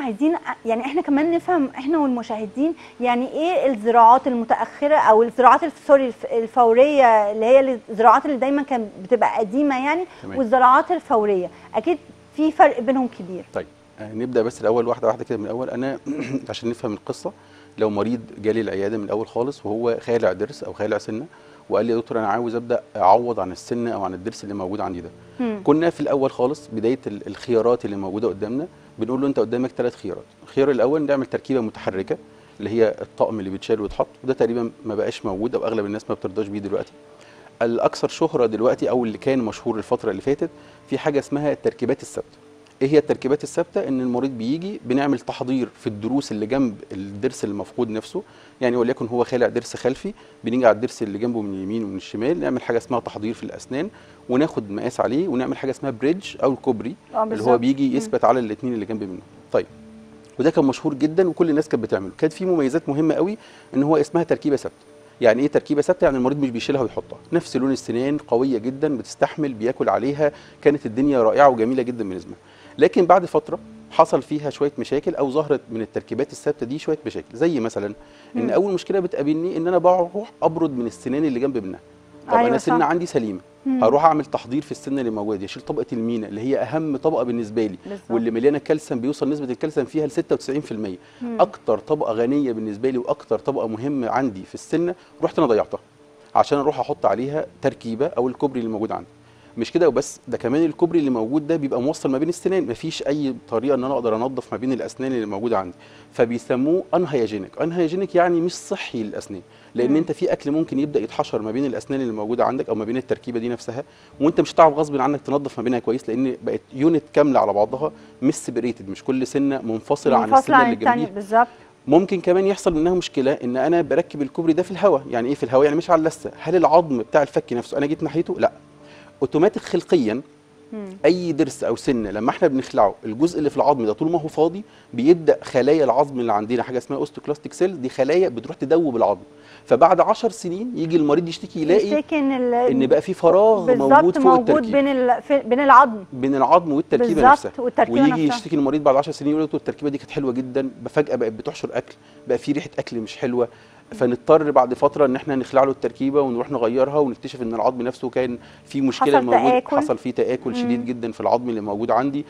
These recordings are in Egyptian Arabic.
عايزين يعني احنا كمان نفهم احنا والمشاهدين يعني ايه الزراعات المتاخره او الزراعات الف- سوري الف- الفوريه اللي هي الزراعات اللي دايما كانت بتبقى قديمه يعني تمام. والزراعات الفوريه اكيد في فرق بينهم كبير طيب آه، نبدا بس الاول واحده واحده كده من الاول انا عشان نفهم القصه لو مريض جالي العياده من الاول خالص وهو خالع ضرس او خالع سنه وقال لي يا دكتور انا عاوز ابدا اعوض عن السنه او عن الضرس اللي موجود عندي ده مم. كنا في الاول خالص بدايه ال- الخيارات اللي موجوده قدامنا بنقول له انت قدامك ثلاث خيارات الخيار الاول نعمل تركيبه متحركه اللي هي الطقم اللي بيتشال ويتحط وده تقريبا ما بقاش موجود او اغلب الناس ما بترضاش بيه دلوقتي الاكثر شهره دلوقتي او اللي كان مشهور الفتره اللي فاتت في حاجه اسمها التركيبات الثابته ايه هي التركيبات الثابته ان المريض بيجي بنعمل تحضير في الضروس اللي جنب الضرس المفقود نفسه يعني وليكن هو خالع ضرس خلفي بنيجي على الضرس اللي جنبه من اليمين ومن الشمال نعمل حاجه اسمها تحضير في الاسنان وناخد مقاس عليه ونعمل حاجه اسمها بريدج او الكوبري اه اللي هو بالظبط. بيجي مم. يثبت على الاثنين اللي جنب منه طيب وده كان مشهور جدا وكل الناس كانت بتعمله كانت فيه مميزات مهمه قوي ان هو اسمها تركيبه ثابته يعني ايه تركيبه ثابته يعني المريض مش بيشيلها ويحطها نفس لون السنان قويه جدا بتستحمل بياكل عليها كانت الدنيا رائعه وجميله جدا بالنسبه له. لكن بعد فتره حصل فيها شويه مشاكل او ظهرت من التركيبات الثابته دي شويه مشاكل زي مثلا ان مم. اول مشكله بتقابلني ان انا بروح ابرد من السنان اللي جنب منها طب أيوة انا صح. سنه عندي سليمه مم. هروح اعمل تحضير في السنه اللي موجوده دي اشيل طبقه المينا اللي هي اهم طبقه بالنسبه لي بالظبط. واللي مليانه كالسيوم بيوصل نسبه الكالسيوم فيها ل 96% مم. اكتر طبقه غنيه بالنسبه لي واكتر طبقه مهمه عندي في السنه رحت انا ضيعتها عشان اروح احط عليها تركيبه او الكوبري اللي موجود عندي مش كده وبس ده كمان الكوبري اللي موجود ده بيبقى موصل ما بين السنان مفيش اي طريقه ان انا اقدر انظف ما بين الاسنان اللي موجوده عندي فبيسموه انهيجينيك انهيجينيك يعني مش صحي للاسنان لان مم. انت في اكل ممكن يبدا يتحشر ما بين الاسنان اللي موجوده عندك او ما بين التركيبه دي نفسها وانت مش هتعرف غصب عنك تنظف ما بينها كويس لان بقت يونت كامله على بعضها مش سيبريتد مش كل سنه منفصله عن منفصلة السنه عن اللي التانية جنبيها بالظبط ممكن كمان يحصل منها مشكله ان انا بركب الكوبري ده في الهواء يعني ايه في الهواء يعني مش على اللثه هل العظم بتاع الفك نفسه انا جيت ناحيته لا اوتوماتيك خلقيا مم. اي ضرس او سنه لما احنا بنخلعه الجزء اللي في العظم ده طول ما هو فاضي بيبدا خلايا العظم اللي عندنا حاجه اسمها اوستوكلاستيك سيلز دي خلايا بتروح تدوب العظم فبعد 10 سنين يجي المريض يشتكي يلاقي يشتكي ان ال- ان بقى في فراغ موجود بالظبط فوق موجود التركيب بين ال... في- بين العظم بين العظم والتركيبه بالظبط، نفسها والتركيبة ويجي نفسها. يشتكي المريض بعد 10 سنين يقول له التركيبه دي كانت حلوه جدا فجاه بقت بتحشر اكل بقى في ريحه اكل مش حلوه فنضطر بعد فتره ان احنا نخلع له التركيبه ونروح نغيرها ونكتشف ان العظم نفسه كان فيه مشكله حصل موجود تآكل. حصل فيه تاكل مم. شديد جدا في العظم اللي موجود عندي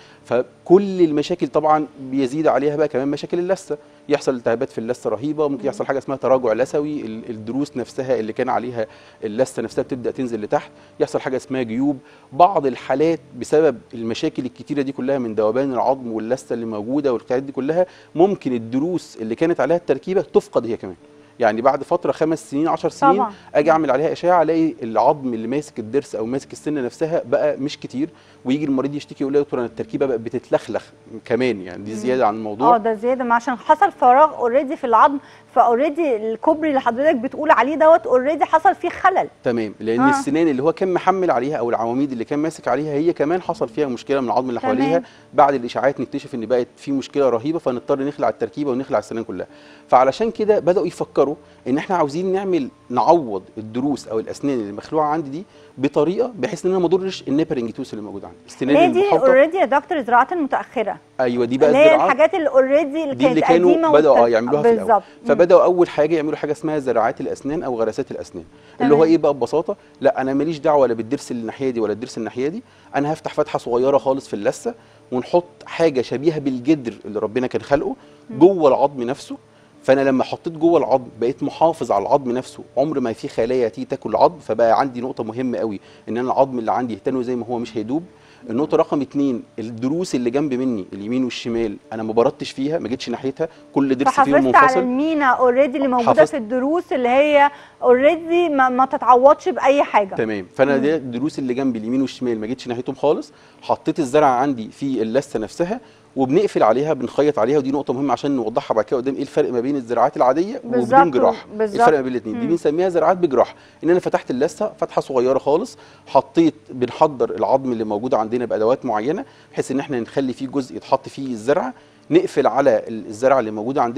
فكل المشاكل طبعا بيزيد عليها بقى كمان مشاكل اللثه يحصل التهابات في اللثه رهيبه ممكن يحصل حاجه اسمها تراجع لثوي ال- الضروس نفسها اللي كان عليها اللثه نفسها بتبدا تنزل لتحت يحصل حاجه اسمها جيوب بعض الحالات بسبب المشاكل الكتيره دي كلها من ذوبان العظم واللثه اللي موجوده والحاجات دي كلها ممكن الضروس اللي كانت عليها التركيبه تفقد هي كمان يعني بعد فتره خمس سنين 10 سنين طبعا. اجي اعمل عليها اشعه الاقي العظم اللي ماسك الضرس او ماسك السنه نفسها بقى مش كتير ويجي المريض يشتكي يقول لي يا دكتور انا التركيبه بقى بتتلخلخ كمان يعني دي زياده عن الموضوع اه ده زياده ما عشان حصل فراغ اوريدي في العظم فاوريدي الكوبري اللي حضرتك بتقول عليه دوت اوريدي حصل فيه خلل تمام لان آه. آه. السنان اللي هو كان محمل عليها او العواميد اللي كان ماسك عليها هي كمان حصل فيها مشكله من العظم اللي تمام. حواليها بعد الاشاعات نكتشف ان بقت في مشكله رهيبه فنضطر نخلع التركيبه ونخلع السنان كلها فعلشان كده بداوا يفكروا ان احنا عاوزين نعمل نعوض الضروس او الاسنان اللي مخلوعه عندي دي بطريقه بحيث ان انا ما اضرش النيبرنج توث اللي موجود عندي السنان اللي هي دي المحاوطه اوريدي يا دكتور الزراعات المتاخره ايوه دي بقى اللي هي الزراعات الحاجات اللي اوريدي اللي دي اللي كانت قديمه كانوا بداوا اه والت- يعملوها في الاول بالظبط مم. فبداوا اول حاجه يعملوا حاجه اسمها زراعات الاسنان او غرسات الاسنان اللي هو تمام. ايه بقى ببساطه لا انا ماليش دعوه ولا بالضرس اللي الناحيه دي ولا الضرس الناحيه دي انا هفتح فتحه صغيره خالص في اللثه ونحط حاجه شبيهه بالجدر اللي ربنا كان خلقه جوه العظم نفسه فانا لما حطيت جوه العظم بقيت محافظ على العظم نفسه عمر ما في خلايا تيجي تاكل العظم فبقى عندي نقطه مهمه قوي ان انا العظم اللي عندي يهتنوا زي ما هو مش هيدوب النقطة رقم اتنين الدروس اللي جنب مني اليمين والشمال انا ما بردتش فيها ما جيتش ناحيتها كل ضرس فيهم فحافظت على منفصل المينا اوريدي اللي موجوده حافظت. في الدروس اللي هي اوريدي ما, ما تتعوضش باي حاجه تمام فانا مم. ده الدروس اللي جنبي اليمين والشمال ما جيتش ناحيتهم خالص حطيت الزرع عندي في اللثه نفسها وبنقفل عليها بنخيط عليها ودي نقطه مهمه عشان نوضحها بعد كده قدام ايه الفرق ما بين الزراعات العاديه بالظبط، وبدون جراح بالظبط. الفرق ما بين الاثنين دي مم. بنسميها زراعات بجراح ان انا فتحت اللثه فتحه صغيره خالص حطيت بنحضر العظم اللي موجود عندنا بادوات معينه بحيث ان احنا نخلي فيه جزء يتحط فيه الزرع نقفل على الزرع اللي موجود عندنا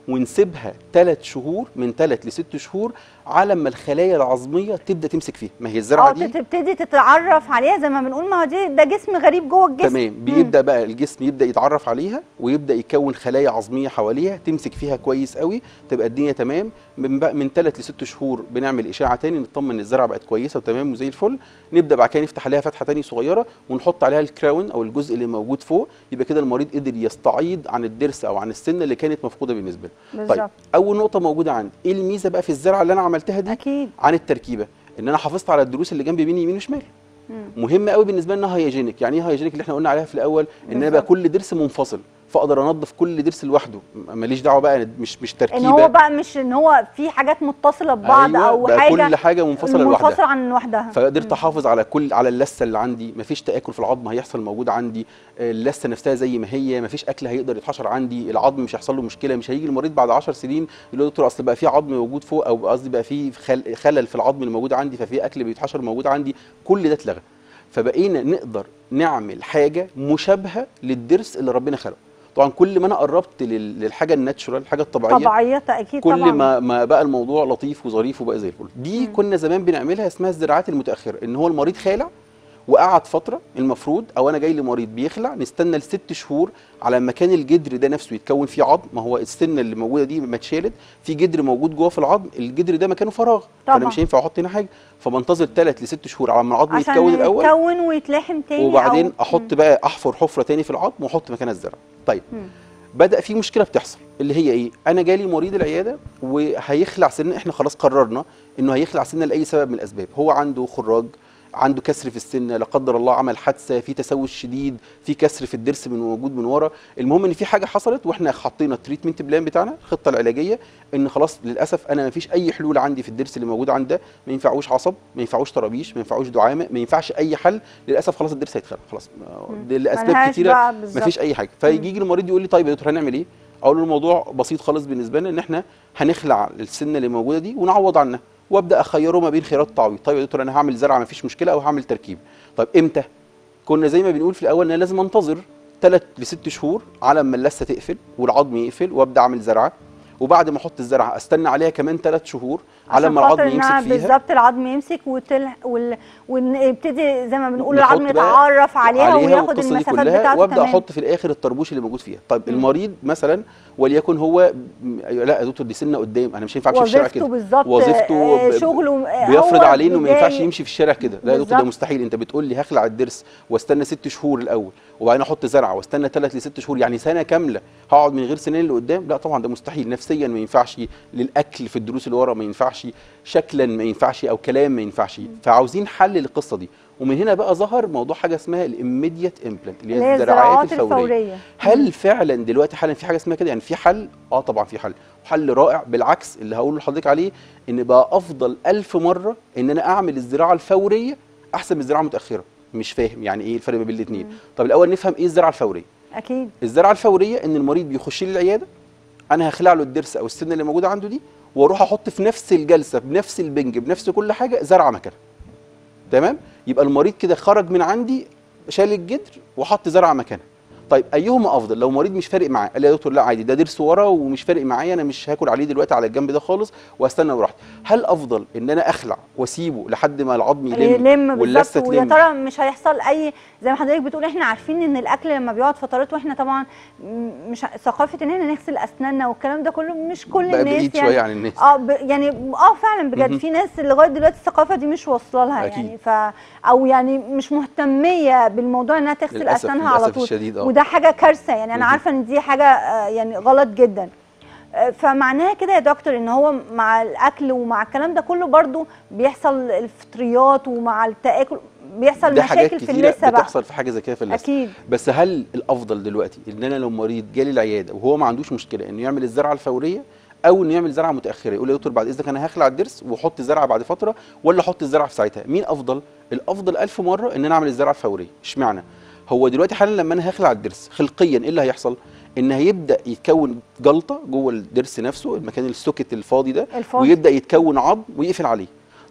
ونسيبها ثلاث شهور من ثلاث لست شهور على ما الخلايا العظميه تبدا تمسك فيها ما هي الزرعه اه دي تبتدي تتعرف عليها زي ما بنقول ما هو دي ده جسم غريب جوه الجسم تمام بيبدا بقى الجسم يبدا يتعرف عليها ويبدا يكون خلايا عظميه حواليها تمسك فيها كويس قوي تبقى الدنيا تمام من بقى من ثلاث لست شهور بنعمل اشاعه تاني نطمن ان الزرعه بقت كويسه وتمام وزي الفل نبدا بعد كده نفتح عليها فتحه تاني صغيره ونحط عليها الكراون او الجزء اللي موجود فوق يبقى كده المريض قدر يستعيض عن الضرس او عن السنه اللي كانت مفقوده بالنسبه له طيب بالظبط اول نقطه موجوده عندي ايه الميزه بقى في الزرعه اللي انا عملتها دي اكيد عن التركيبه ان انا حافظت على الدروس اللي جنب مني يمين وشمال مم. مهم قوي بالنسبه لنا هايجينيك يعني ايه هايجينيك اللي احنا قلنا عليها في الاول ان انا بقى بالظبط. كل ضرس منفصل فاقدر انظف كل ضرس لوحده م- ماليش دعوه بقى مش مش تركيبه ان هو بقى مش ان هو في حاجات متصله ببعض أيوة او بقى حاجه كل حاجه منفصله لوحدها منفصله عن لوحدها فقدرت احافظ على كل على اللثه اللي عندي مفيش تاكل في العظم هيحصل موجود عندي اللثه نفسها زي ما هي مفيش اكل هيقدر يتحشر عندي العظم مش هيحصل له مشكله مش هيجي المريض بعد 10 سنين يقول له دكتور اصل بقى في عظم موجود فوق او قصدي بقى في خل- خلل في العظم اللي موجود عندي ففي اكل بيتحشر موجود عندي كل ده اتلغى فبقينا نقدر نعمل حاجه مشابهه للضرس اللي ربنا خلقه طبعا كل ما انا قربت لل- للحاجه الناتشورال الحاجه الطبيعيه طبيعيتها اكيد كل طبعا ما ما بقى الموضوع لطيف وظريف وبقى زي الفل دي مم. كنا زمان بنعملها اسمها الزراعات المتاخره ان هو المريض خالع وقعد فتره المفروض او انا جاي لمريض بيخلع نستنى لست شهور على مكان الجدر ده نفسه يتكون فيه عظم ما هو السنه اللي موجوده دي ما اتشالت في جدر موجود جوه في العظم الجدر ده مكانه فراغ طبعا. فانا مش هينفع احط هنا حاجه فبنتظر ثلاث لست شهور على ما العظم عشان يتكون الاول يتكون ويتلحم تاني وبعدين أو- احط بقى احفر حفره تاني في العظم واحط مكانها الزرع طيب مم. بدا في مشكله بتحصل اللي هي ايه انا جالي مريض العياده وهيخلع سنه احنا خلاص قررنا انه هيخلع سنه لاي سبب من الاسباب هو عنده خراج عنده كسر في السنه لا قدر الله عمل حادثه في تسوس شديد في كسر في الضرس من موجود من ورا المهم ان في حاجه حصلت واحنا حطينا التريتمنت بلان بتاعنا الخطه العلاجيه ان خلاص للاسف انا ما فيش اي حلول عندي في الضرس اللي موجود عند ده ما ينفعوش عصب ما ينفعوش طرابيش ما ينفعوش دعامه ما ينفعش اي حل للاسف خلاص الضرس هيتخلع خلاص مم. دي لاسباب ملهاش كتيره بقى بالظبط. ما فيش اي حاجه فيجي لي المريض يقول لي طيب يا دكتور هنعمل ايه اقول له الموضوع بسيط خالص بالنسبه لنا ان احنا هنخلع السنه اللي موجوده دي ونعوض عنها وابدا اخيره ما بين خيارات تعويض طيب يا دكتور انا هعمل زرعه ما فيش مشكله او هعمل تركيب طيب امتى كنا زي ما بنقول في الاول ان انا لازم انتظر ثلاث لست شهور على ما اللثه تقفل والعظم يقفل وابدا اعمل زرعه وبعد ما احط الزرعه استنى عليها كمان ثلاث شهور على عشان ما العظم خاطر إنها يمسك فيها بالظبط العظم يمسك وتل... وال... ونبتدي زي ما بنقول نحط العظم بقى يتعرف عليها, وياخد والقصة دي المسافات كلها بتاعته وابدا تمام. احط في الاخر الطربوش اللي موجود فيها طيب مم. المريض مثلا وليكن هو م- لا يا دكتور دي سنه قدام انا مش هينفع امشي في الشارع وظيفته كده بالظبط وظيفته آه، ب- شغله آه، بيفرض هو عليه انه ما ينفعش جاي- يمشي في الشارع كده لا يا دكتور ده بالظبط. مستحيل انت بتقول لي هخلع الضرس واستنى ست شهور الاول وبعدين احط زرعه واستنى ثلاث لست شهور يعني سنه كامله هقعد من غير سنين اللي قدام لا طبعا ده مستحيل نفسيا ما ينفعش للاكل في الدروس اللي ورا ما ينفعش شكلا ما ينفعش او كلام ما ينفعش فعاوزين حل للقصه دي ومن هنا بقى ظهر موضوع حاجه اسمها الاميديت امبلانت اللي اللي هي هي الزراعات الزراعات الفوريه الفوريه هل فعلا دلوقتي حالا في حاجه اسمها كده يعني في حل اه طبعا في حل حل رائع بالعكس اللي هقول لحضرتك عليه ان بقى افضل ألف مره ان انا اعمل الزراعه الفوريه احسن من الزراعه المتاخره مش فاهم يعني ايه الفرق ما بين الاثنين مم. طب الاول نفهم ايه الزراعه الفوريه اكيد الزراعه الفوريه ان المريض بيخش لي العياده انا هخلع له الضرس او السنه اللي موجوده عنده دي واروح احط في نفس الجلسه بنفس البنج بنفس كل حاجه زرعه مكانها تمام يبقى المريض كده خرج من عندي شال الجدر وحط زرعه مكانها طيب ايهما افضل لو مريض مش فارق معاه قال لي يا دكتور لا عادي ده ضرس ورا ومش فارق معايا انا مش هاكل عليه دلوقتي على الجنب ده خالص واستنى براحتي هل افضل ان انا اخلع واسيبه لحد ما العظم يلم يلم واللثه بالظبط ويا تلم ترى مش هيحصل اي زي ما حضرتك بتقول احنا عارفين ان الاكل لما بيقعد فترات واحنا طبعا م- مش ع- ثقافه ان احنا نغسل اسناننا والكلام ده كله مش كل بقى الناس بعيد يعني شويه عن الناس اه ب... يعني اه فعلا بجد مهم. في ناس لغايه دلوقتي الثقافه دي مش واصله لها أكيد. يعني ف او يعني مش مهتميه بالموضوع انها تغسل للاسف اسنانها على للاسف طول الشديد اه وده حاجه كارثه يعني انا مهم. عارفه ان دي حاجه آه، يعني غلط جدا آه، فمعناها كده يا دكتور ان هو مع الاكل ومع الكلام ده كله برضو بيحصل الفطريات ومع التاكل بيحصل ده حاجات مشاكل في كتيره اللثه بقى بتحصل في حاجه زي كده في اللثه اكيد بس هل الافضل دلوقتي ان انا لو مريض جالي العياده وهو ما عندوش مشكله انه يعمل الزرعه الفوريه او انه يعمل زرعه متاخره يقول لي يا دكتور بعد اذنك انا هخلع الضرس واحط الزرعه بعد فتره ولا احط الزرعه في ساعتها مين افضل الافضل ألف مره ان انا اعمل الزرعه الفوريه اشمعنى هو دلوقتي حالا لما انا هخلع الضرس خلقيا ايه اللي هيحصل ان هيبدا يتكون جلطه جوه الضرس نفسه المكان السوكت الفاضي ده الفاضي ويبدا يتكون عظم ويقفل عليه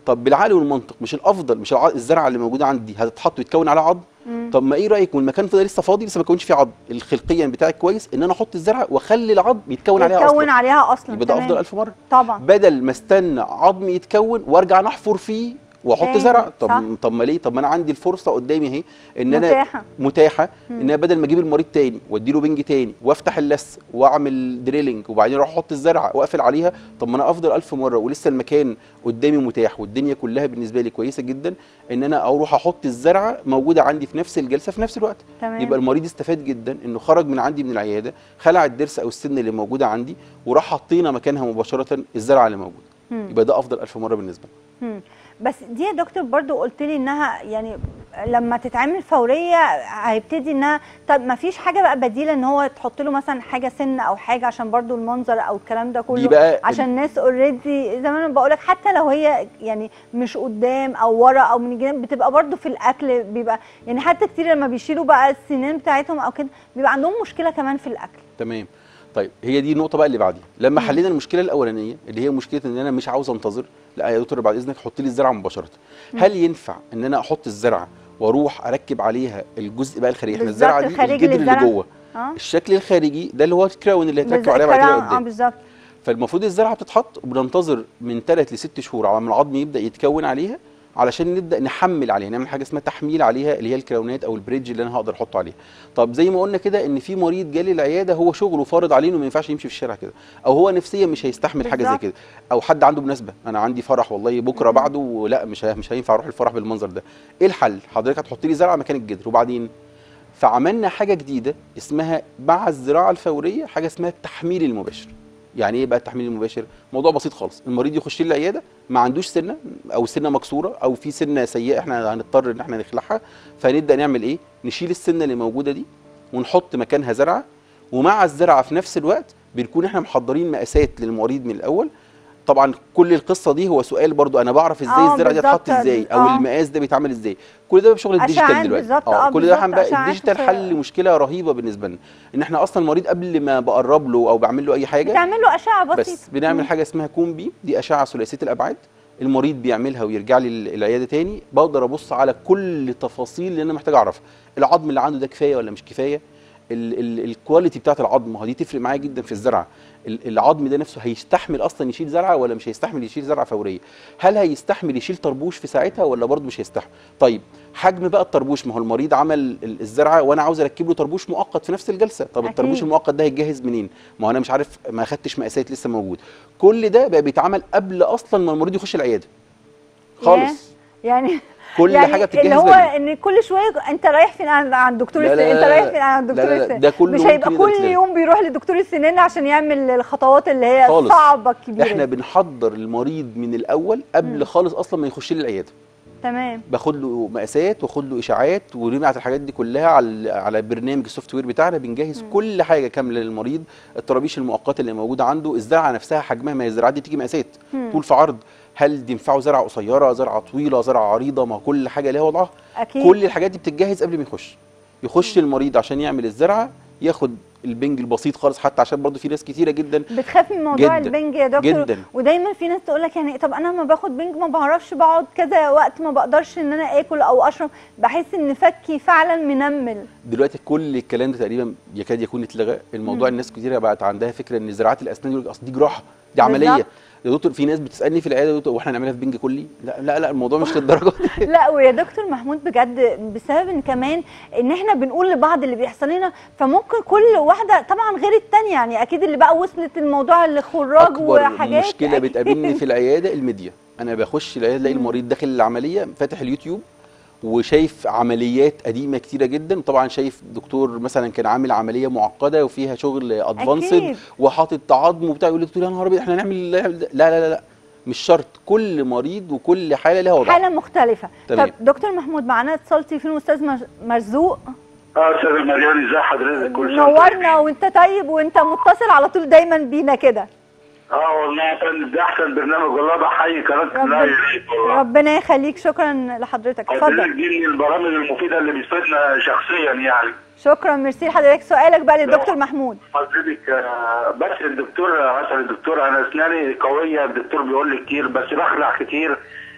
طب بالعقل والمنطق مش الافضل مش الع- الزرعه اللي موجوده عندي هتتحط ويتكون عليها عظم مم. طب ما ايه رايك والمكان فضل لسه فاضي لسه ما كونش فيه عظم الخلقيا بتاعك كويس ان انا احط الزرعه واخلي العظم يتكون عليها يتكون اصلا عليها اصلا يبقى ده تمام. افضل ألف مره طبعا بدل ما استنى عظم يتكون وارجع نحفر فيه واحط تاني، زرع طب صح. طب ما ليه طب ما انا عندي الفرصه قدامي اهي ان انا متاحه متاحه مم. ان انا بدل ما اجيب المريض تاني واديله بنج تاني وافتح اللس واعمل دريلنج وبعدين اروح احط الزرعه واقفل عليها طب ما انا افضل ألف مره ولسه المكان قدامي متاح والدنيا كلها بالنسبه لي كويسه جدا ان انا اروح احط الزرعه موجوده عندي في نفس الجلسه في نفس الوقت تمام يبقى المريض استفاد جدا انه خرج من عندي من العياده خلع الضرس او السن اللي موجوده عندي وراح حطينا مكانها مباشره الزرعه اللي موجوده مم. يبقى ده افضل ألف مره بالنسبه لي مم. بس دي يا دكتور برضو قلت لي انها يعني لما تتعمل فوريه هيبتدي انها طب ما فيش حاجه بقى بديله ان هو تحط له مثلا حاجه سن او حاجه عشان برضو المنظر او الكلام ده كله دي بقى عشان الناس اوريدي زي ما انا بقول لك حتى لو هي يعني مش قدام او ورا او من الجنب بتبقى برضو في الاكل بيبقى يعني حتى كتير لما بيشيلوا بقى السنان بتاعتهم او كده بيبقى عندهم مشكله كمان في الاكل تمام طيب هي دي النقطه بقى اللي بعديها لما مم. حلينا المشكله الاولانيه اللي هي مشكله ان انا مش عاوز انتظر لا يا دكتور بعد اذنك حط لي الزرعه مباشره مم. هل ينفع ان انا احط الزرعه واروح اركب عليها الجزء بقى الخارجي احنا بالظبط، الزرعه دي الخارجي الجدر اللي للزرع. جوه اه الشكل الخارجي ده اللي هو الكراون اللي هيتركب بالظبط، عليها بعد كده الكلام- اه قدام بالظبط فالمفروض الزرعه بتتحط وبننتظر من 3 ل 6 شهور على ما العظم يبدا يتكون عليها علشان نبدا نحمل عليها نعمل حاجه اسمها تحميل عليها اللي هي الكراونات او البريدج اللي انا هقدر احطه عليها طب زي ما قلنا كده ان في مريض جالي العياده هو شغله فارض عليه انه ما ينفعش يمشي في الشارع كده او هو نفسيا مش هيستحمل حاجه زي بالظبط. كده او حد عنده مناسبه انا عندي فرح والله بكره مم. بعده ولا مش ه- مش هينفع اروح الفرح بالمنظر ده ايه الحل حضرتك هتحط لي زرعه مكان الجدر وبعدين فعملنا حاجه جديده اسمها مع الزراعه الفوريه حاجه اسمها التحميل المباشر يعني ايه بقى التحميل المباشر موضوع بسيط خالص المريض يخش لي العياده ما عندوش سنه او سنه مكسوره او في سنه سيئه احنا هنضطر ان احنا نخلعها فنبدا نعمل ايه نشيل السنه اللي موجوده دي ونحط مكانها زرعه ومع الزرعه في نفس الوقت بنكون احنا محضرين مقاسات للمريض من الاول طبعا كل القصه دي هو سؤال برضو انا بعرف ازاي آه، الزرعه دي بالظبط. اتحط ازاي او آه. المقاس ده بيتعمل ازاي كل ده بشغل الديجيتال أشعاعات دلوقتي بالظبط، آه، كل ده بالظبط، هنبقى أشعاعات الديجيتال في- حل مشكله رهيبه بالنسبه لنا ان احنا اصلا المريض قبل ما بقرب له او بعمل له اي حاجه بتعمل له اشعه بسيطه بس بنعمل مم. حاجه اسمها كوم بي دي اشعه ثلاثيه الابعاد المريض بيعملها ويرجع لي ال- العياده تاني بقدر ابص على كل تفاصيل اللي انا محتاج اعرفها العظم اللي عنده ده كفايه ولا مش كفايه ال- ال- الكواليتي بتاعت العظم ما هو دي تفرق معايا جدا في الزرعه ال- العظم ده نفسه هيستحمل اصلا يشيل زرعه ولا مش هيستحمل يشيل زرعه فوريه هل هيستحمل يشيل طربوش في ساعتها ولا برضه مش هيستحمل طيب حجم بقى الطربوش ما هو المريض عمل ال- الزرعه وانا عاوز اركب له طربوش مؤقت في نفس الجلسه طب أكيد. الطربوش المؤقت ده هيتجهز منين ما هو انا مش عارف ما خدتش مقاسات لسه موجود كل ده بقى بيتعمل قبل اصلا ما المريض يخش العياده خالص يعني كل يعني حاجه بتتجهز اللي هو بدري. ان كل شويه انت رايح فين عند عند دكتور لا، لا، السنان انت لا، رايح لا. فين عند دكتور لا، لا، السنان ده كله مش ممكن هيبقى يقدر كل يتلغي. يوم بيروح لدكتور السنان عشان يعمل الخطوات اللي هي خالص. صعبه الكبيره احنا دي. بنحضر المريض من الاول قبل مم. خالص اصلا ما يخش لي العياده تمام باخد له مقاسات واخد له اشاعات ونبعت الحاجات دي كلها على على برنامج السوفت وير بتاعنا بنجهز مم. كل حاجه كامله للمريض الطرابيش المؤقته اللي موجوده عنده الزرعه نفسها حجمها ما هي الزراعات دي بتيجي مقاسات مم. طول في عرض هل تنفعه زرعه قصيره زرعه طويله زرعه عريضه ما هو كل حاجه ليها وضعها اكيد كل الحاجات دي بتتجهز قبل ما يخش يخش المريض عشان يعمل الزرعه ياخد البنج البسيط خالص حتى عشان برضو في ناس كتيره جدا بتخاف من موضوع جداً، البنج يا دكتور جدا ودايما في ناس تقول لك يعني طب انا لما باخد بنج ما بعرفش بقعد كذا وقت ما بقدرش ان انا اكل او اشرب بحس ان فكي فعلا منمل دلوقتي كل الكلام ده تقريبا يكاد يكون اتلغى الموضوع مم. الناس كتير بقت عندها فكره ان زراعه الاسنان يقول لك اصل دي جراحه دي عمليه بالظبط. يا دكتور في ناس بتسالني في العياده يا دكتور واحنا نعملها في بنج كلي لا لا لا الموضوع مش للدرجه دي لا ويا دكتور محمود بجد بسبب ان كمان ان احنا بنقول لبعض اللي بيحصل لنا فممكن كل واحده طبعا غير التانية يعني اكيد اللي بقى وصلت الموضوع لخراج اكبر وحاجات مشكله أكيد. بتقابلني في العياده الميديا انا بخش العياده الاقي مم. المريض داخل العمليه فاتح اليوتيوب وشايف عمليات قديمه كتيره جدا وطبعا شايف دكتور مثلا كان عامل عمليه معقده وفيها شغل ادفانسد أكيد. وحاطط عظم وبتاع يقول لي دكتور يا نهار ابيض احنا هنعمل لا لا لا لا مش شرط كل مريض وكل حاله لها وضعها حاله مختلفه تمام. طب دكتور محمود معانا اتصال تليفون استاذ مر- مرزوق اه استاذ مريان ازي حضرتك كل سنه وأنت نورنا وانت طيب وانت متصل على طول دايما بينا كده طيب. اه والله يا فندم ده احسن برنامج والله بحيي قناه ربنا- لا يا ريت والله ربنا يخليك شكرا لحضرتك حضرتك اتفضل دي من البرامج المفيده اللي بتفيدنا شخصيا يعني شكرا ميرسي لحضرتك سؤالك بقى للدكتور محمود حضرتك آه، بس الدكتور اسال الدكتور انا اسناني قويه الدكتور بيقول لي كتير بس بخلع كتير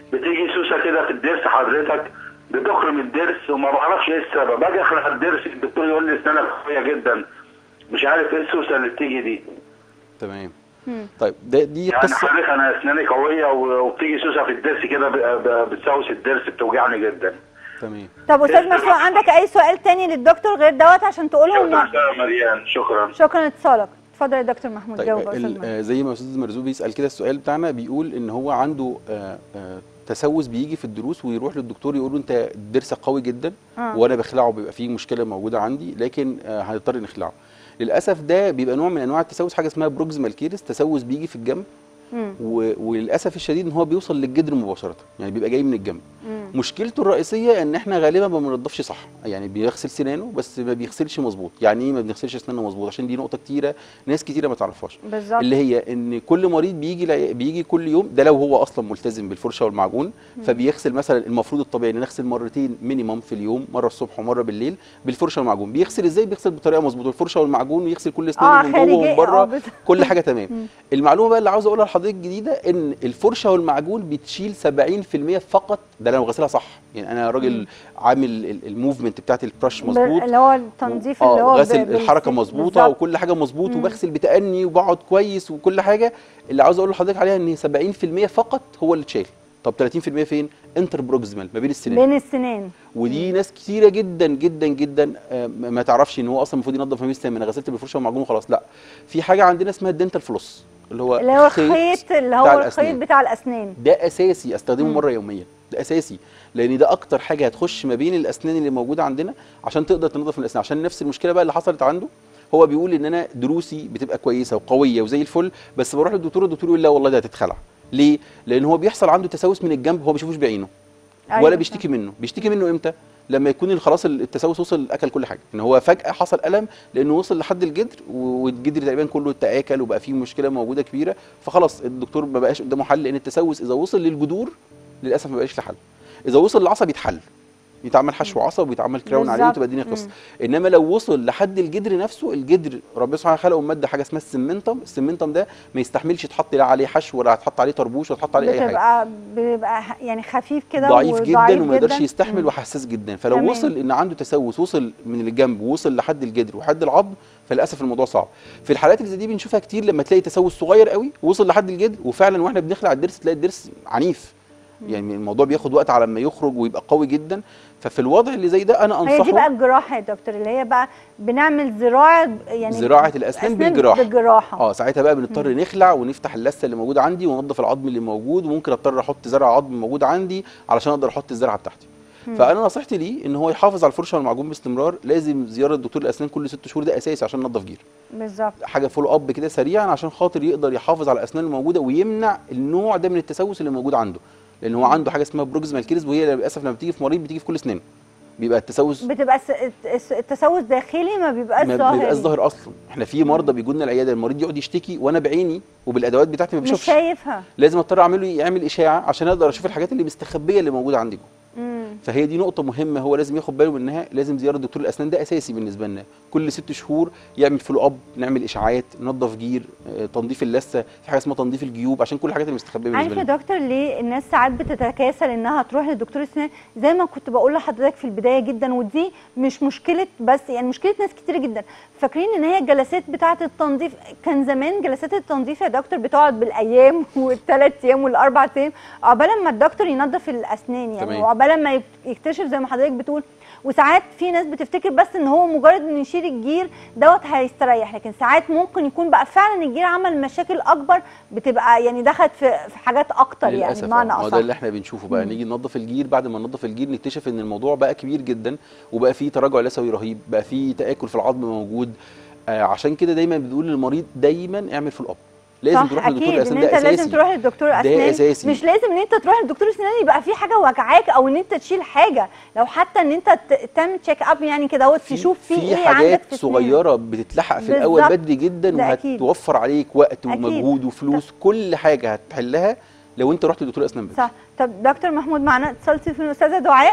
بتيجي سوسه كده في الضرس حضرتك بتخرم الضرس وما بعرفش ايه السبب باجي اخرم الضرس الدكتور يقول لي اسنانك قويه جدا مش عارف ايه السوسه اللي بتيجي دي تمام طيب ده دي يعني قصه حضرتك انا اسناني قويه و- وبتيجي سوسه في الضرس كده ب- ب- بتسوس الضرس بتوجعني جدا تمام طب استاذ مرزوق عندك اي سؤال تاني للدكتور غير دوت عشان تقولهم شكرا يا مريان شكرا شكرا لاتصالك اتفضل يا دكتور محمود طيب جاوب يا استاذ ال- مرزوق. آه، زي ما استاذ مرزوق بيسال كده السؤال بتاعنا بيقول ان هو عنده آه، آه، تسوس بيجي في الدروس ويروح للدكتور يقول له انت ضرسك قوي جدا آه. وانا بخلعه بيبقى فيه مشكله موجوده عندي لكن آه، هنضطر نخلعه للاسف ده بيبقى نوع من انواع التسوس حاجه اسمها بروكسيمال كيرس تسوس بيجي في الجنب مم. و- وللاسف الشديد ان هو بيوصل للجدر مباشره يعني بيبقى جاي من الجنب مم. مشكلته الرئيسيه ان احنا غالبا ما بننضفش صح يعني بيغسل سنانه بس ما بيغسلش مظبوط يعني ايه ما بنغسلش اسناننا مظبوط عشان دي نقطه كتيره ناس كتيره ما تعرفهاش بالظبط اللي هي ان كل مريض بيجي لا- بيجي كل يوم ده لو هو اصلا ملتزم بالفرشه والمعجون فبيغسل مثلا المفروض الطبيعي ان نغسل مرتين مينيمم في اليوم مره الصبح ومره بالليل بالفرشه والمعجون بيغسل ازاي بيغسل بطريقه مظبوطه الفرشه والمعجون ويغسل كل اسنانه اه من جوه خارجي ومن اه بره بس- كل حاجه تمام المعلومه بقى اللي عاوز اقولها لحضرتك جديده ان الفرشه والمعجون بتشيل 70% فقط ده لو غسلها صح يعني انا راجل عامل ال- الموفمنت بتاعت البرش بال- مظبوط اللي هو التنظيف آه، اللي هو غسل ب- الحركه بالس- مظبوطه بالظبط. وكل حاجه مظبوط وبغسل بتأني وبقعد كويس وكل حاجه اللي عاوز اقول لحضرتك عليها ان 70% فقط هو اللي اتشال طب 30% فين انتر بروكسيمال ما بين السنان بين السنان ودي ناس كتيره جدا جدا جدا آه، ما ما تعرفش ان هو اصلا المفروض ينظف ما بين السنان انا غسلت بالفرشه والمعجون وخلاص لا في حاجه عندنا اسمها الدنتال فلوس اللي هو اللي هو الخيط اللي بتاع هو الخيط الأسنان. بتاع الاسنان ده اساسي استخدمه مره يوميا ده اساسي لان ده اكتر حاجه هتخش ما بين الاسنان اللي موجوده عندنا عشان تقدر تنظف من الاسنان عشان نفس المشكله بقى اللي حصلت عنده هو بيقول ان انا دروسي بتبقى كويسه وقويه وزي الفل بس بروح للدكتور الدكتور يقول لا والله ده هتتخلع ليه لان هو بيحصل عنده تسوس من الجنب هو ما بيشوفوش بعينه أيوة ولا بيشتكي منه بيشتكي منه امتى لما يكون خلاص التسوس وصل اكل كل حاجه ان هو فجاه حصل الم لانه وصل لحد الجدر والجدر تقريبا كله اتاكل وبقى فيه مشكله موجوده كبيره فخلاص الدكتور ما بقاش قدامه حل لان التسوس اذا وصل للجذور للاسف ما بقاش له حل اذا وصل للعصب يتحل يتعمل حشو عصب ويتعمل كراون عليه بالظبط. وتبقى الدنيا قصه انما لو وصل لحد الجدر نفسه الجدر ربنا سبحانه وتعالى خلقه ماده حاجه اسمها السمنتم السمنتم ده ما يستحملش يتحط لا عليه حشو ولا يتحط عليه طربوش ولا يتحط عليه اي حاجه بتبقى بيبقى ح- يعني خفيف كده ضعيف وضعيف جدا وما يقدرش جداً. يستحمل مم. وحساس جدا فلو تمام. وصل ان عنده تسوس وصل من الجنب ووصل لحد الجدر وحد العظم فللاسف الموضوع صعب في الحالات اللي زي دي بنشوفها كتير لما تلاقي تسوس صغير قوي وصل لحد الجدر وفعلا واحنا بنخلع الضرس تلاقي الضرس عنيف يعني الموضوع بياخد وقت على ما يخرج ويبقى قوي جدا ففي الوضع اللي زي ده انا هي دي بقى انصحه الجراحه يا دكتور اللي هي بقى بنعمل زراعه يعني زراعه الاسنان بالجراحه بالجراحه اه ساعتها بقى بنضطر نخلع ونفتح اللثه اللي موجوده عندي وننظف العظم اللي موجود وممكن اضطر احط زرع عظم موجود عندي علشان اقدر احط الزرعه بتاعتي فانا نصيحتي ليه ان هو يحافظ على الفرشه والمعجون باستمرار لازم زياره دكتور الاسنان كل ست شهور ده اساسي عشان ننظف جير بالظبط حاجه فولو اب كده سريعا عشان خاطر يقدر يحافظ على الاسنان الموجوده ويمنع النوع ده من التسوس اللي موجود عنده لان هو عنده حاجه اسمها بروكسيمال كيرز وهي للاسف لما بتيجي في مريض بتيجي في كل اسنانه بيبقى التسوس بتبقى الس- الس- التسوس داخلي ما بيبقاش ما ظاهر بيبقاش ظاهر اصلا احنا في مرضى بيجوا لنا العياده المريض يقعد يشتكي وانا بعيني وبالادوات بتاعتي ما مش بشوفش شايفها لازم اضطر اعمل له يعمل اشاعه عشان اقدر اشوف الحاجات اللي مستخبيه اللي موجوده عندي جوه مم. فهي دي نقطه مهمه هو لازم ياخد باله منها لازم زياره دكتور الاسنان ده اساسي بالنسبه لنا كل ست شهور يعمل فولو اب نعمل اشاعات ننظف جير آه، تنظيف اللثه في حاجه اسمها تنظيف الجيوب عشان كل الحاجات اللي مستخبيه عارف بالنسبه يا لنا دكتور ليه الناس ساعات بتتكاسل انها تروح لدكتور السنان زي ما كنت بقول لحضرتك في البدايه جدا ودي مش مشكله بس يعني مشكله ناس كتير جدا فاكرين ان هي الجلسات بتاعه التنظيف كان زمان جلسات التنظيف يا دكتور بتقعد بالايام والثلاث ايام والاربع ايام عقبال ما الدكتور ينظف الاسنان يعني تمام. وعقبال ما يكتشف زي ما حضرتك بتقول وساعات في ناس بتفتكر بس ان هو مجرد انه يشيل الجير دوت هيستريح لكن ساعات ممكن يكون بقى فعلا الجير عمل مشاكل اكبر بتبقى يعني دخلت في في حاجات اكتر يعني للاسف بمعنى آه، ما هو اصح ده اللي احنا بنشوفه بقى نيجي ننظف الجير بعد ما ننظف الجير نكتشف ان الموضوع بقى كبير جدا وبقى فيه تراجع لثوي رهيب بقى فيه تاكل في العظم موجود آه عشان كده دايما بنقول للمريض دايما اعمل فول اب لازم صح تروح لدكتور اكيد ان الاسنان انت ده لازم اساسي تروح للدكتور اسنان أساسي. مش لازم ان انت تروح للدكتور اسنان يبقى في حاجه وجعاك او ان انت تشيل حاجه لو حتى ان انت ت- تعمل تشيك اب يعني كده اهوت تشوف في في ايه عندك حاجات في أسنانك. صغيره بتتلحق في الاول بالظبط. بدري جدا ده أكيد. وهتوفر عليك وقت أكيد. ومجهود وفلوس كل حاجه هتحلها لو انت رحت لدكتور اسنان بدري صح طب دكتور محمود معانا اتصال تليفون الاستاذه دعاء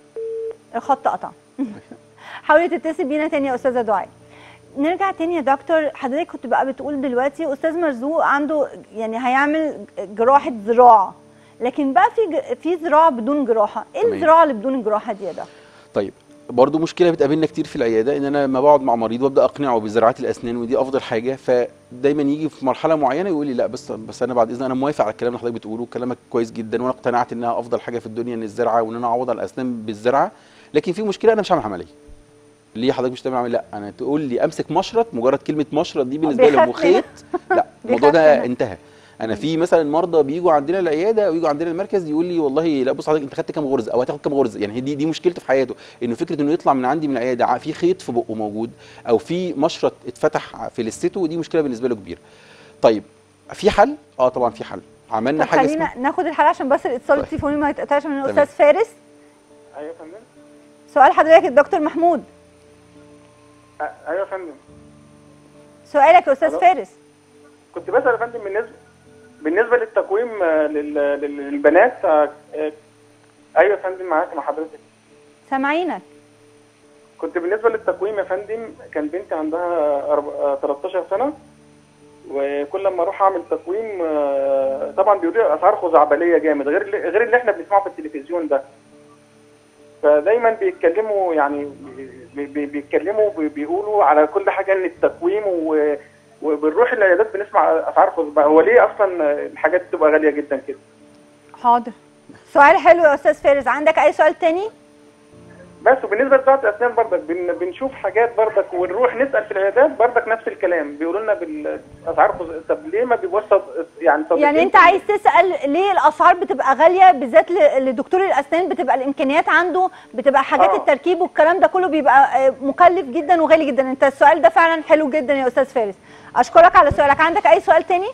الخط قطع حاولي تتصل بينا تاني يا استاذه دعاء نرجع تاني يا دكتور حضرتك كنت بقى بتقول دلوقتي استاذ مرزوق عنده يعني هيعمل جراحه زراعه لكن بقى في ج- في زراعه بدون جراحه ايه تمام. الزراعه اللي بدون جراحه دي يا ده طيب برضه مشكله بتقابلنا كتير في العياده ان انا لما بقعد مع مريض وابدا اقنعه بزراعه الاسنان ودي افضل حاجه فدايما يجي في مرحله معينه يقول لي لا بس بس انا بعد اذن انا موافق على الكلام اللي حضرتك بتقوله كلامك كويس جدا وانا اقتنعت انها افضل حاجه في الدنيا ان الزرعه وان انا اعوض على الاسنان بالزرعه لكن في مشكله انا مش هعمل عمليه ليه حضرتك مش هتعمل عمليه لا انا تقول لي امسك مشرط مجرد كلمه مشرط دي بالنسبه لي بيخاف لو خيط لا الموضوع بيخاف ده منها. انتهى انا في مثلا مرضى بيجوا عندنا العياده او يجوا عندنا المركز يقول لي والله لا بص حضرتك انت خدت كام غرزه او هتاخد كام غرزه يعني هي دي دي مشكلته في حياته انه فكره انه يطلع من عندي من العياده ع- في خيط في بقه موجود او في مشرط اتفتح في لسته ودي مشكله بالنسبه له كبيره طيب في حل اه طبعا في حل عملنا طب حاجه خلينا اسمها ناخد الحلقه عشان بس الاتصال طيب. التليفوني ما يتقطعش من تمام. الاستاذ فارس ايوه يا فندم سؤال حضرتك الدكتور محمود أ- ايوه يا فندم سؤالك يا استاذ ألو. فارس كنت بسال يا فندم بالنسبه بالنسبه للتقويم آه، لل- لل- للبنات آه، آه، ايوه يا فندم معاك مع حضرتك سامعينك كنت بالنسبه للتقويم يا فندم كان بنتي عندها أرب- آه، 13 سنه وكل لما اروح اعمل تقويم آه، طبعا بيقولوا لي اسعار خزعبليه جامد غير اللي غير اللي احنا بنسمعه في التلفزيون ده فدايما بيتكلموا يعني بي- بي- بيتكلموا بي- بيقولوا على كل حاجه ان التقويم و وبنروح العيادات بنسمع اسعار خزعبليه هو ليه اصلا الحاجات بتبقى غاليه جدا كده حاضر سؤال حلو يا استاذ فارس عندك اي سؤال تاني بس وبالنسبه لزراعه الاسنان برضك بن بنشوف حاجات برضك ونروح نسال في العيادات برضك نفس الكلام بيقولوا لنا بالاسعار خز- طب ليه ما بيبقاش صد- يعني صديقين يعني انت في- عايز تسال ليه الاسعار بتبقى غاليه بالذات ل- لدكتور الاسنان بتبقى الامكانيات عنده بتبقى حاجات آه. التركيب والكلام ده كله بيبقى آه، مكلف جدا وغالي جدا انت السؤال ده فعلا حلو جدا يا استاذ فارس اشكرك على سؤالك عندك اي سؤال تاني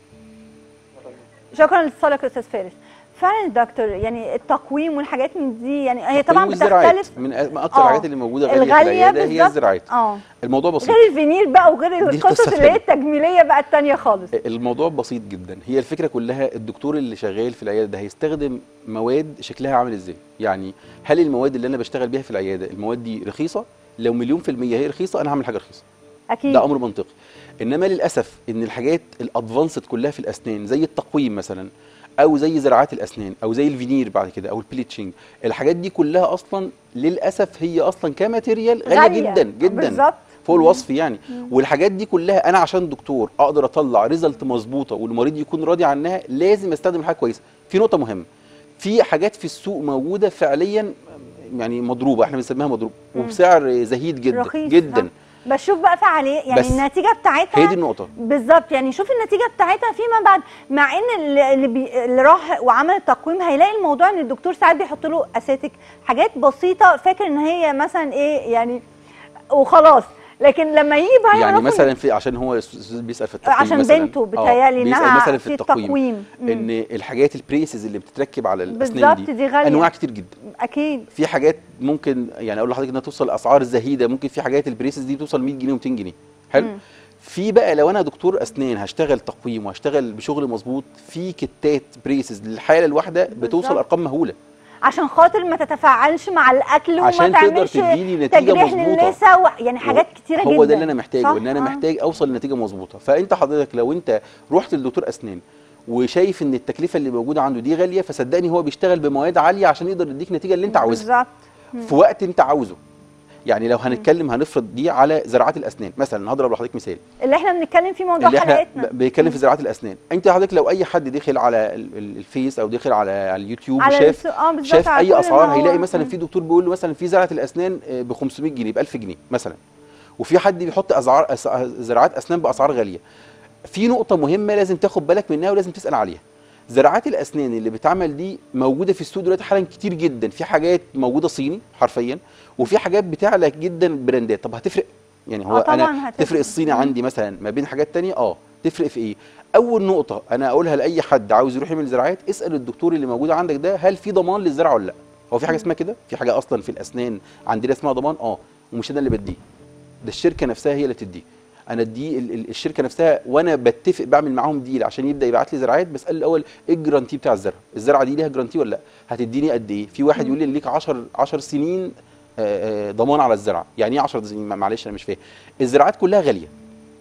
شكرا لاتصالك يا استاذ فارس فعلا يا دكتور يعني التقويم والحاجات من دي يعني هي طبعا والزراعات. بتختلف من أ- من اكتر آه. الحاجات اللي موجوده غاليه في الغاليه العياده هي بالظبط الزراعات اه الموضوع بسيط غير الفينير بقى وغير دي القصص قصة اللي هي تانية. التجميليه بقى التانيه خالص الموضوع بسيط جدا هي الفكره كلها الدكتور اللي شغال في العياده ده هيستخدم مواد شكلها عامل ازاي يعني هل المواد اللي انا بشتغل بيها في العياده المواد دي رخيصه لو مليون في الميه هي رخيصه انا هعمل حاجه رخيصه اكيد ده امر منطقي انما للاسف ان الحاجات الادفانسد كلها في الاسنان زي التقويم مثلا او زي زراعات الاسنان او زي الفينير بعد كده او البليتشنج الحاجات دي كلها اصلا للاسف هي اصلا كماتيريال غاليه جدا جدا بالظبط فوق الوصف يعني والحاجات دي كلها انا عشان دكتور اقدر اطلع ريزلت مظبوطه والمريض يكون راضي عنها لازم استخدم حاجه كويسه في نقطه مهمه في حاجات في السوق موجوده فعليا يعني مضروبه احنا بنسميها مضروبه مم. وبسعر زهيد جدا رخيص جدا نعم. بشوف بقى فعاليه يعني بس النتيجه بتاعتها هي دي النقطه بالظبط يعني شوف النتيجه بتاعتها فيما بعد مع ان اللي, اللي, بي اللي راح وعمل التقويم هيلاقي الموضوع ان الدكتور ساعات بيحط له اساتك حاجات بسيطه فاكر ان هي مثلا ايه يعني وخلاص لكن لما يجي بقى يعني يعرفوا مثلا في عشان هو الأستاذ بيسال في التقويم عشان مثلا بنته آه، بتهيألي بيسال انها مثلا في في التقويم, التقويم مم. ان الحاجات البريسز اللي بتتركب على الاسنان بالظبط دي, دي غاليه انواع كتير جدا اكيد في حاجات ممكن يعني اقول لحضرتك انها توصل اسعار زهيده ممكن في حاجات البريسز دي توصل 100 جنيه و200 جنيه حلو مم. في بقى لو انا دكتور اسنان هشتغل تقويم وهشتغل بشغل مظبوط في كتات بريسز للحاله الواحده بتوصل بالظبط. ارقام مهوله عشان خاطر ما تتفاعلش مع الاكل وما عشان تقدر تعملش تديني نتيجه تجريح مظبوطه للثه و- يعني حاجات كتيره جدا هو ده اللي انا محتاجه صح؟ ان انا آه. محتاج اوصل لنتيجه مظبوطه فانت حضرتك لو انت رحت لدكتور اسنان وشايف ان التكلفه اللي موجوده عنده دي غاليه فصدقني هو بيشتغل بمواد عاليه عشان يقدر يديك النتيجه اللي انت عاوزها بالظبط في وقت انت عاوزه يعني لو هنتكلم هنفرض دي على زراعات الاسنان مثلا هضرب لحضرتك مثال اللي احنا بنتكلم فيه موضوع اللي احنا حلقتنا ب- بنتكلم في زراعات الاسنان انت حضرتك لو اي حد دخل على ال- ال- الفيس او دخل على على اليوتيوب على وشاف السوق- اه بالظبط شاف على اي كل اسعار ما هو- هيلاقي مثلا مم. في دكتور بيقول له مثلا في زراعه الاسنان ب 500 جنيه ب 1000 جنيه مثلا وفي حد بيحط اسعار أس- زراعات اسنان باسعار غاليه في نقطه مهمه لازم تاخد بالك منها ولازم تسال عليها زراعات الاسنان اللي بتعمل دي موجوده في السوق دلوقتي حالا كتير جدا في حاجات موجوده صيني حرفيا وفي حاجات بتعلى جدا براندات طب هتفرق يعني هو آه طبعاً انا هتفرق. تفرق الصيني مم. عندي مثلا ما بين حاجات تانية اه تفرق في ايه اول نقطه انا اقولها لاي حد عاوز يروح يعمل زراعات اسال الدكتور اللي موجود عندك ده هل في ضمان للزرعه ولا لا هو في حاجه اسمها كده في حاجه اصلا في الاسنان عندنا اسمها ضمان اه ومش انا اللي بديه ده الشركه نفسها هي اللي بتديه انا دي ال- ال- الشركه نفسها وانا بتفق بعمل معاهم ديل عشان يبدا يبعت لي زراعات بسال الاول ايه الجرانتي بتاع الزرعه الزرعه دي ليها جرانتي ولا لا هتديني قد ايه في واحد يقول لي ليك 10 10 سنين آه، آه، ضمان على الزرعه يعني ايه 10 سنين معلش انا مش فاهم الزراعات كلها غاليه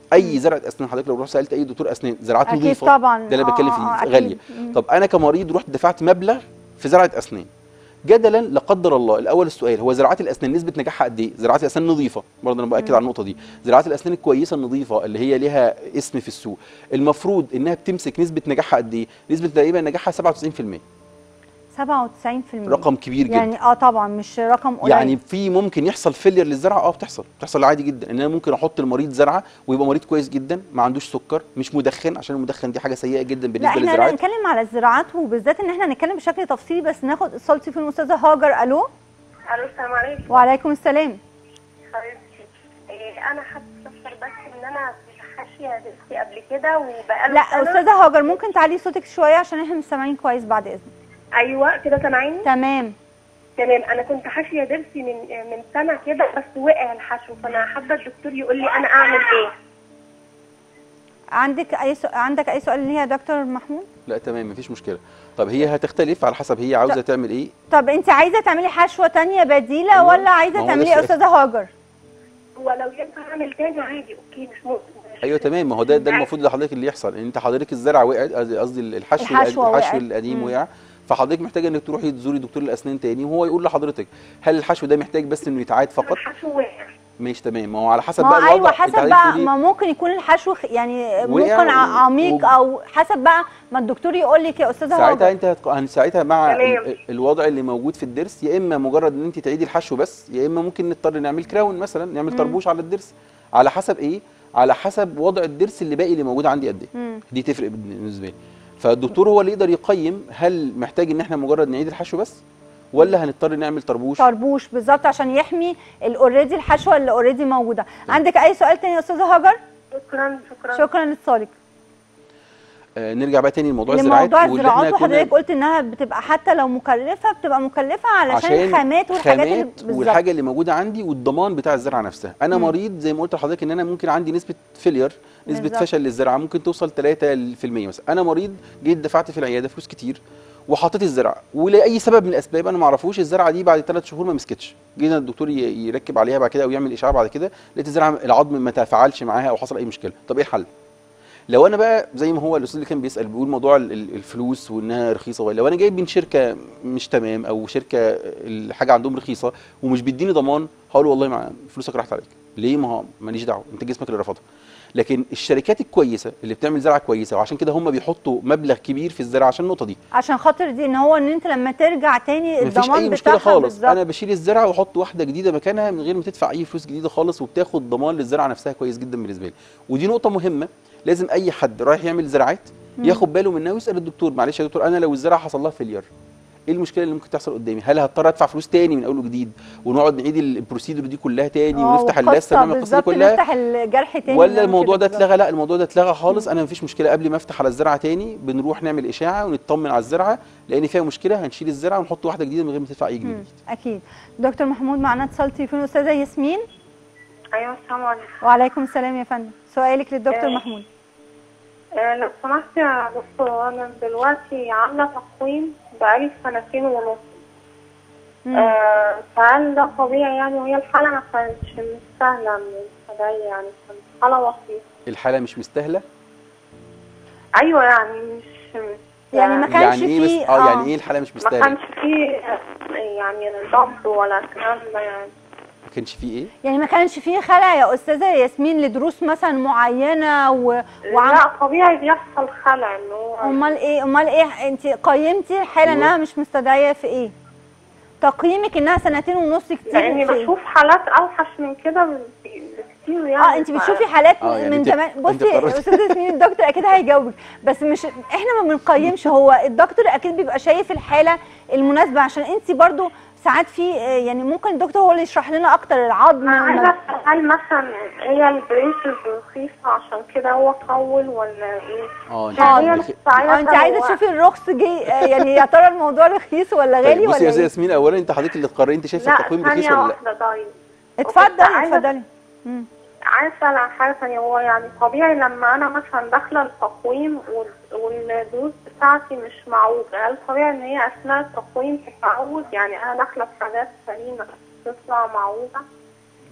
اي زرعه اسنان حضرتك لو رحت سالت اي دكتور اسنان زراعات اكيد نظيفه طبعا ده اللي آه، بتكلم آه، فيه أكيد. غاليه مم. طب انا كمريض رحت دفعت مبلغ في زراعه اسنان جدلا لا قدر الله الاول السؤال هو زراعات الاسنان نسبه نجاحها قد ايه زراعات الاسنان نظيفه برضه انا باكد على النقطه دي زراعات الاسنان الكويسه النظيفه اللي هي ليها اسم في السوق المفروض انها بتمسك نسبه نجاحها قد ايه نسبه تقريبا نجاحها 97% 97% رقم كبير جدا يعني اه طبعا مش رقم قليل يعني في ممكن يحصل فيلير للزرعه اه بتحصل بتحصل عادي جدا ان انا ممكن احط المريض زرعه ويبقى مريض كويس جدا ما عندوش سكر مش مدخن عشان المدخن دي حاجه سيئه جدا لا بالنسبه احنا للزراعات هنتكلم على الزراعات وبالذات ان احنا هنتكلم بشكل تفصيلي بس ناخد اتصال في الاستاذه هاجر الو الو السلام عليكم وعليكم السلام حبيبتي إيه انا حابه استفسر بس ان انا كنت حاشيه ضرسي قبل كده وبقاله لا سنة. استاذه هاجر ممكن تعلي صوتك شويه عشان احنا مش سامعين كويس بعد اذنك ايوه كده سامعيني تمام تمام انا كنت حاشيه ضرسي من من سنه كده بس وقع الحشو فانا حابه الدكتور يقول لي انا اعمل ايه عندك اي سؤال عندك اي سؤال ليها يا دكتور محمود لا تمام مفيش مشكله طب هي هتختلف على حسب هي عاوزه تعمل ايه طب انت عايزه تعملي حشوه تانية بديله أيوة. ولا ما عايزه هو تعملي ده يا السؤال. استاذه هاجر ولو ينفع اعمل تاني عادي اوكي مش ممكن ايوه تمام ما هو ده ده المفروض لحضرتك اللي يحصل ان انت حضرتك الزرع وقعت قصدي- قصدي الحشو الحشوة الحشو وقعت. القديم مم. وقع فحضرتك محتاجه انك تروحي تزوري دكتور الاسنان تاني وهو يقول لحضرتك هل الحشو ده محتاج بس انه يتعاد فقط الحشو وقع ماشي تمام ما هو على حسب ما بقى هو الوضع ايوه أنت حسب حضرتك بقى تقولي- ما ممكن يكون الحشو خ- يعني وقع ممكن ع- و- عميق و- او حسب بقى ما الدكتور يقول لك يا استاذه ساعتها هاجر انت هتق... هن- ساعتها مع تمام. ال- الوضع اللي موجود في الضرس يا اما مجرد ان انت تعيدي الحشو بس يا اما ممكن نضطر نعمل كراون مثلا نعمل مم. طربوش على الضرس على حسب ايه على حسب وضع الضرس اللي باقي اللي موجود عندي قد ايه مم. دي تفرق بالنسبه لي فالدكتور هو اللي يقدر يقيم هل محتاج ان احنا مجرد نعيد الحشو بس ولا هنضطر نعمل طربوش طربوش بالظبط عشان يحمي الاوريدي الحشوه اللي اوريدي موجوده عندك اي سؤال تاني يا استاذه هاجر شكرا شكرا شكرا لاتصالك آه نرجع بقى تاني لموضوع الزراعات لموضوع واللي الزراعات احنا كنا- وحضرتك قلت انها بتبقى حتى لو مكلفه بتبقى مكلفه علشان الخامات والحاجات اللي خامات بالظبط والحاجه اللي موجوده عندي والضمان بتاع الزرعه نفسها انا مم. مريض زي ما قلت لحضرتك ان انا ممكن عندي نسبه فيلير نسبه بالظبط. فشل للزرعه ممكن توصل 3% مثلا انا مريض جيت دفعت في العياده فلوس كتير وحطيت الزرعه ولاي سبب من الاسباب انا ما اعرفوش الزرعه دي بعد ثلاث شهور ما مسكتش جينا الدكتور ي- يركب عليها بعد كده او يعمل اشعه بعد كده لقيت الزرعه العظم ما تفاعلش معاها او حصل اي مشكله طب ايه الحل لو انا بقى زي ما هو الاستاذ اللي كان بيسال بيقول موضوع ال- ال- الفلوس وانها رخيصه ولا لو انا جايب من شركه مش تمام او شركه الحاجه عندهم رخيصه ومش بيديني ضمان هقول والله مع فلوسك راحت عليك ليه ما هو ماليش دعوه انت جسمك اللي رفضها لكن الشركات الكويسه اللي بتعمل زرعه كويسه وعشان كده هم بيحطوا مبلغ كبير في الزرعه عشان النقطه دي عشان خاطر دي ان هو ان انت لما ترجع تاني مفيش الضمان اي مشكله بتاعها خالص بالظبط انا بشيل الزرعه واحط واحده جديده مكانها من غير ما تدفع اي فلوس جديده خالص وبتاخد ضمان للزرعه نفسها كويس جدا بالنسبه لي ودي نقطه مهمه لازم اي حد رايح يعمل زراعات ياخد باله منها ويسال الدكتور معلش يا دكتور انا لو الزرعه حصل لها فيلير ايه المشكله اللي ممكن تحصل قدامي هل هضطر ادفع فلوس تاني من اول وجديد ونقعد نعيد ال- البروسيدور دي كلها تاني آه، ونفتح والقصة اللثه ونعمل القصه دي بالظبط كلها نفتح الجرح تاني ولا ونعمل الموضوع كده ده اتلغى لا الموضوع ده اتلغى خالص انا مفيش مشكله قبل ما افتح على الزرعه تاني بنروح نعمل اشاعه ونطمن على الزرعه لان فيها مشكله هنشيل الزرعه ونحط واحده جديده من غير ما تدفع اي جنيه مم. اكيد دكتور محمود معانا اتصال تليفون استاذه ياسمين ايوه السلام عليكم وعليكم السلام يا فندم سؤالك للدكتور آه، محمود آه، لو سمحت يا دكتور انا دلوقتي عامله تقويم بقالي سنتين ونص مم. آه، فهل ده طبيعي يعني وهي الحالة ما كانتش مستاهلة من الخلايا يعني كانت حالة بسيطة الحاله مش مستاهله أيوة يعني مش يعني ما كانش يعني ايه بس فيه- اه آه. يعني ايه الحاله مش ما مستاهله كانش فيه آه، يعني ضغط ولا الكلام ده يعني ما كانش فيه ايه يعني ما كانش فيه خلع يا استاذه ياسمين لدروس مثلا معينه و... وعم... لا طبيعي بيحصل خلع إن هو امال ايه امال ايه انت قيمتي الحاله أيوة. انها مش مستدعيه في ايه تقييمك انها سنتين ونص كتير لأني في إيه؟ بشوف حالات أوحش من كده بكتير يعني اه انت بتشوفي حالات آه، يعني من انت- زمان انت بصي قررتي. استاذه ياسمين الدكتور اكيد هيجاوبك بس مش احنا ما بنقيمش هو الدكتور اكيد بيبقى شايف الحاله المناسبه عشان انت برضو ساعات في آه، يعني ممكن الدكتور هو اللي يشرح لنا اكتر العظم أنا عايزة والم- أسأل هل مثلا هي البريسز رخيصة عشان كده هو طول ولا إيه؟ اه انت آه، هي بخ- لسه اه انت عايزه هو- تشوفي الرخص جه آه، يعني يا ترى الموضوع رخيص ولا غالي طيب بصي ولا يا استاذه ايه ياسمين اولا انت حضرتك اللي تقرري انت شايفه لا التقويم رخيص ثانية ولا لا واحدة طيب اتفضلي عايزة- اتفضلي مم. عايز اسال عن حاجه ثانيه هو يعني طبيعي لما انا مثلا داخله التقويم وال- والدروس بتاعتي مش معوجه هل طبيعي ان هي اثناء التقويم تتعوج يعني انا داخله في حاجات سليمه تطلع معوجه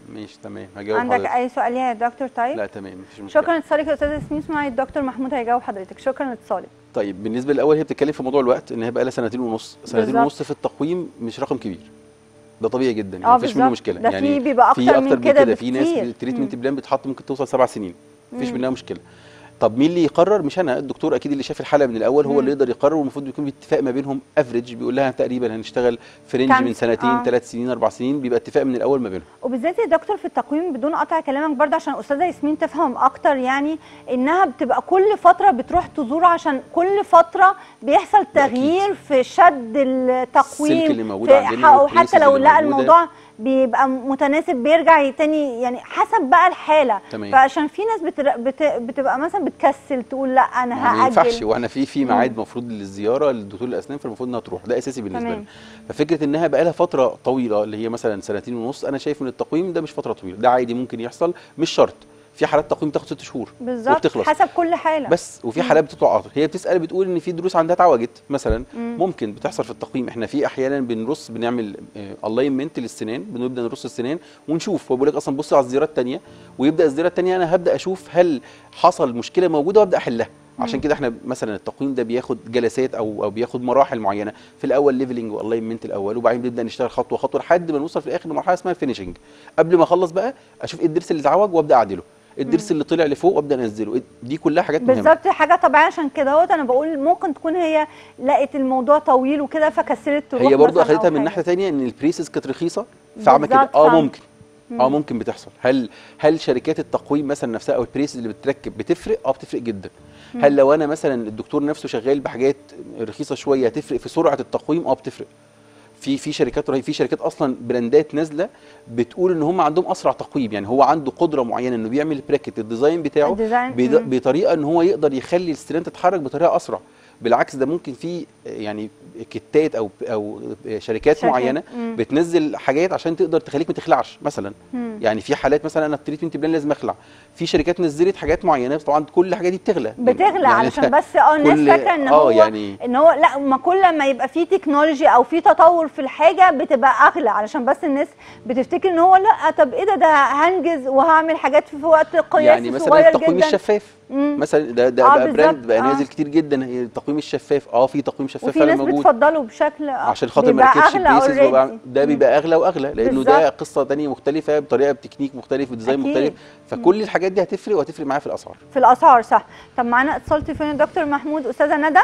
ماشي تمام هجاوب عندك حضرتك اي سؤال يا دكتور طيب لا تمام مفيش مشكله شكرا لاتصالك يا استاذ ياسمين اسمعي الدكتور محمود هيجاوب حضرتك شكرا لاتصالك طيب بالنسبه للاول هي بتتكلم في موضوع الوقت ان هي بقى لها سنتين ونص سنتين بالظبط. ونص في التقويم مش رقم كبير ده طبيعي جدا يعني اه مفيش منه بالظبط. مشكله ده يعني في بيبقى في أكتر من كده في ناس بكتير. التريتمنت مم. بلان بتحط ممكن توصل سبع سنين مفيش مم. منها مشكله طب مين اللي يقرر مش انا الدكتور اكيد اللي شاف الحاله من الاول هو مم. اللي يقدر يقرر والمفروض يكون باتفاق ما بينهم افريج بيقول لها تقريبا هنشتغل في رينج كام من س- سنتين آه. ثلاث سنين اربع سنين بيبقى اتفاق من الاول ما بينهم وبالذات يا دكتور في التقويم بدون قطع كلامك برضه عشان استاذه ياسمين تفهم اكتر يعني انها بتبقى كل فتره بتروح تزور عشان كل فتره بيحصل ده أكيد. تغيير في شد التقويم السلك اللي موجود في عندنا حقه والبريسز حتى لو اللي لقى موجودة. الموضوع بيبقى متناسب بيرجع تاني يعني حسب بقى الحاله تمام. فعشان في ناس بتر... بت... بتبقى مثلا بتكسل تقول لا انا ما ينفعش هاجل واحنا في في ميعاد المفروض للزياره للدكتور الاسنان فالمفروض انها تروح ده اساسي بالنسبه تمام. لنا ففكره انها بقى لها فتره طويله اللي هي مثلا سنتين ونص انا شايف ان التقويم ده مش فتره طويله ده عادي ممكن يحصل مش شرط في حالات تقويم تاخد ست شهور بالظبط وبتخلص. حسب كل حاله بس وفي حالات بتطلع قطر هي بتسال بتقول ان في دروس عندها اتعوجت مثلا مم. ممكن بتحصل في التقويم احنا في احيانا بنرص بنعمل الاينمنت للسنان بنبدا نرص السنان ونشوف هو بيقول لك اصلا بص على الزياره الثانيه ويبدا الزياره الثانيه انا هبدا اشوف هل حصل مشكله موجوده وابدا احلها عشان كده احنا مثلا التقويم ده بياخد جلسات او او بياخد مراحل معينه في الاول ليفلنج والاينمنت الاول وبعدين بنبدا نشتغل خطوه خطوه لحد ما نوصل في الاخر لمرحله اسمها الفينشنج قبل ما اخلص بقى اشوف ايه الضرس اللي اتعوج وابدا اعدله الضرس اللي طلع لفوق وابدا انزله دي كلها حاجات مهمه بالظبط حاجه طبيعيه عشان كده اهوت انا بقول ممكن تكون هي لقت الموضوع طويل وكده فكسلت تروح هي برضو مثلاً اخدتها أو من حاجة. ناحيه ثانيه ان البريسز كانت رخيصه فعمل كده بالظبط، اه فعلا. ممكن اه ممكن بتحصل هل هل شركات التقويم مثلا نفسها او البريسز اللي بتركب بتفرق اه بتفرق جدا هل لو انا مثلا الدكتور نفسه شغال بحاجات رخيصه شويه هتفرق في سرعه التقويم اه بتفرق في في شركات رهيبه في شركات اصلا براندات نازله بتقول ان هم عندهم اسرع تقويم يعني هو عنده قدره معينه انه بيعمل براكت الديزاين بتاعه الديزاين، بد- مم. بطريقه ان هو يقدر يخلي السنان تتحرك بطريقه اسرع بالعكس ده ممكن في يعني كتات او او شركات, شركات، معينه مم. بتنزل حاجات عشان تقدر تخليك ما تخلعش مثلا مم. يعني في حالات مثلا انا في تريتمنت بلان لازم اخلع في شركات نزلت حاجات معينه طبعا كل الحاجات دي بتغلى بتغلى يعني علشان أنت بس اه الناس كل- فاكره ان آه هو يعني ان هو لا ما كل ما يبقى في تكنولوجي او في تطور في الحاجه بتبقى اغلى علشان بس الناس بتفتكر ان هو لا طب ايه ده ده هنجز وهعمل حاجات في وقت قياسي يعني مثلا صغير التقويم جدا الشفاف مم. مثلا ده ده آه بقى بالظبط، براند بقى آه. نازل كتير جدا هي التقويم الشفاف اه في تقويم شفاف وفي فعلا ناس موجود بتفضله بشكل آه، عشان خاطر ما بيبقى ركبش أغلى البيسز وبقى already. ده مم. بيبقى اغلى واغلى لانه ده بالظبط. قصه تانية مختلفه بطريقه بتكنيك مختلف وديزاين أكيد. مختلف فكل الحاجات دي هتفرق وهتفرق معايا في الاسعار في الاسعار صح طب معانا اتصال تليفوني دكتور محمود استاذه ندى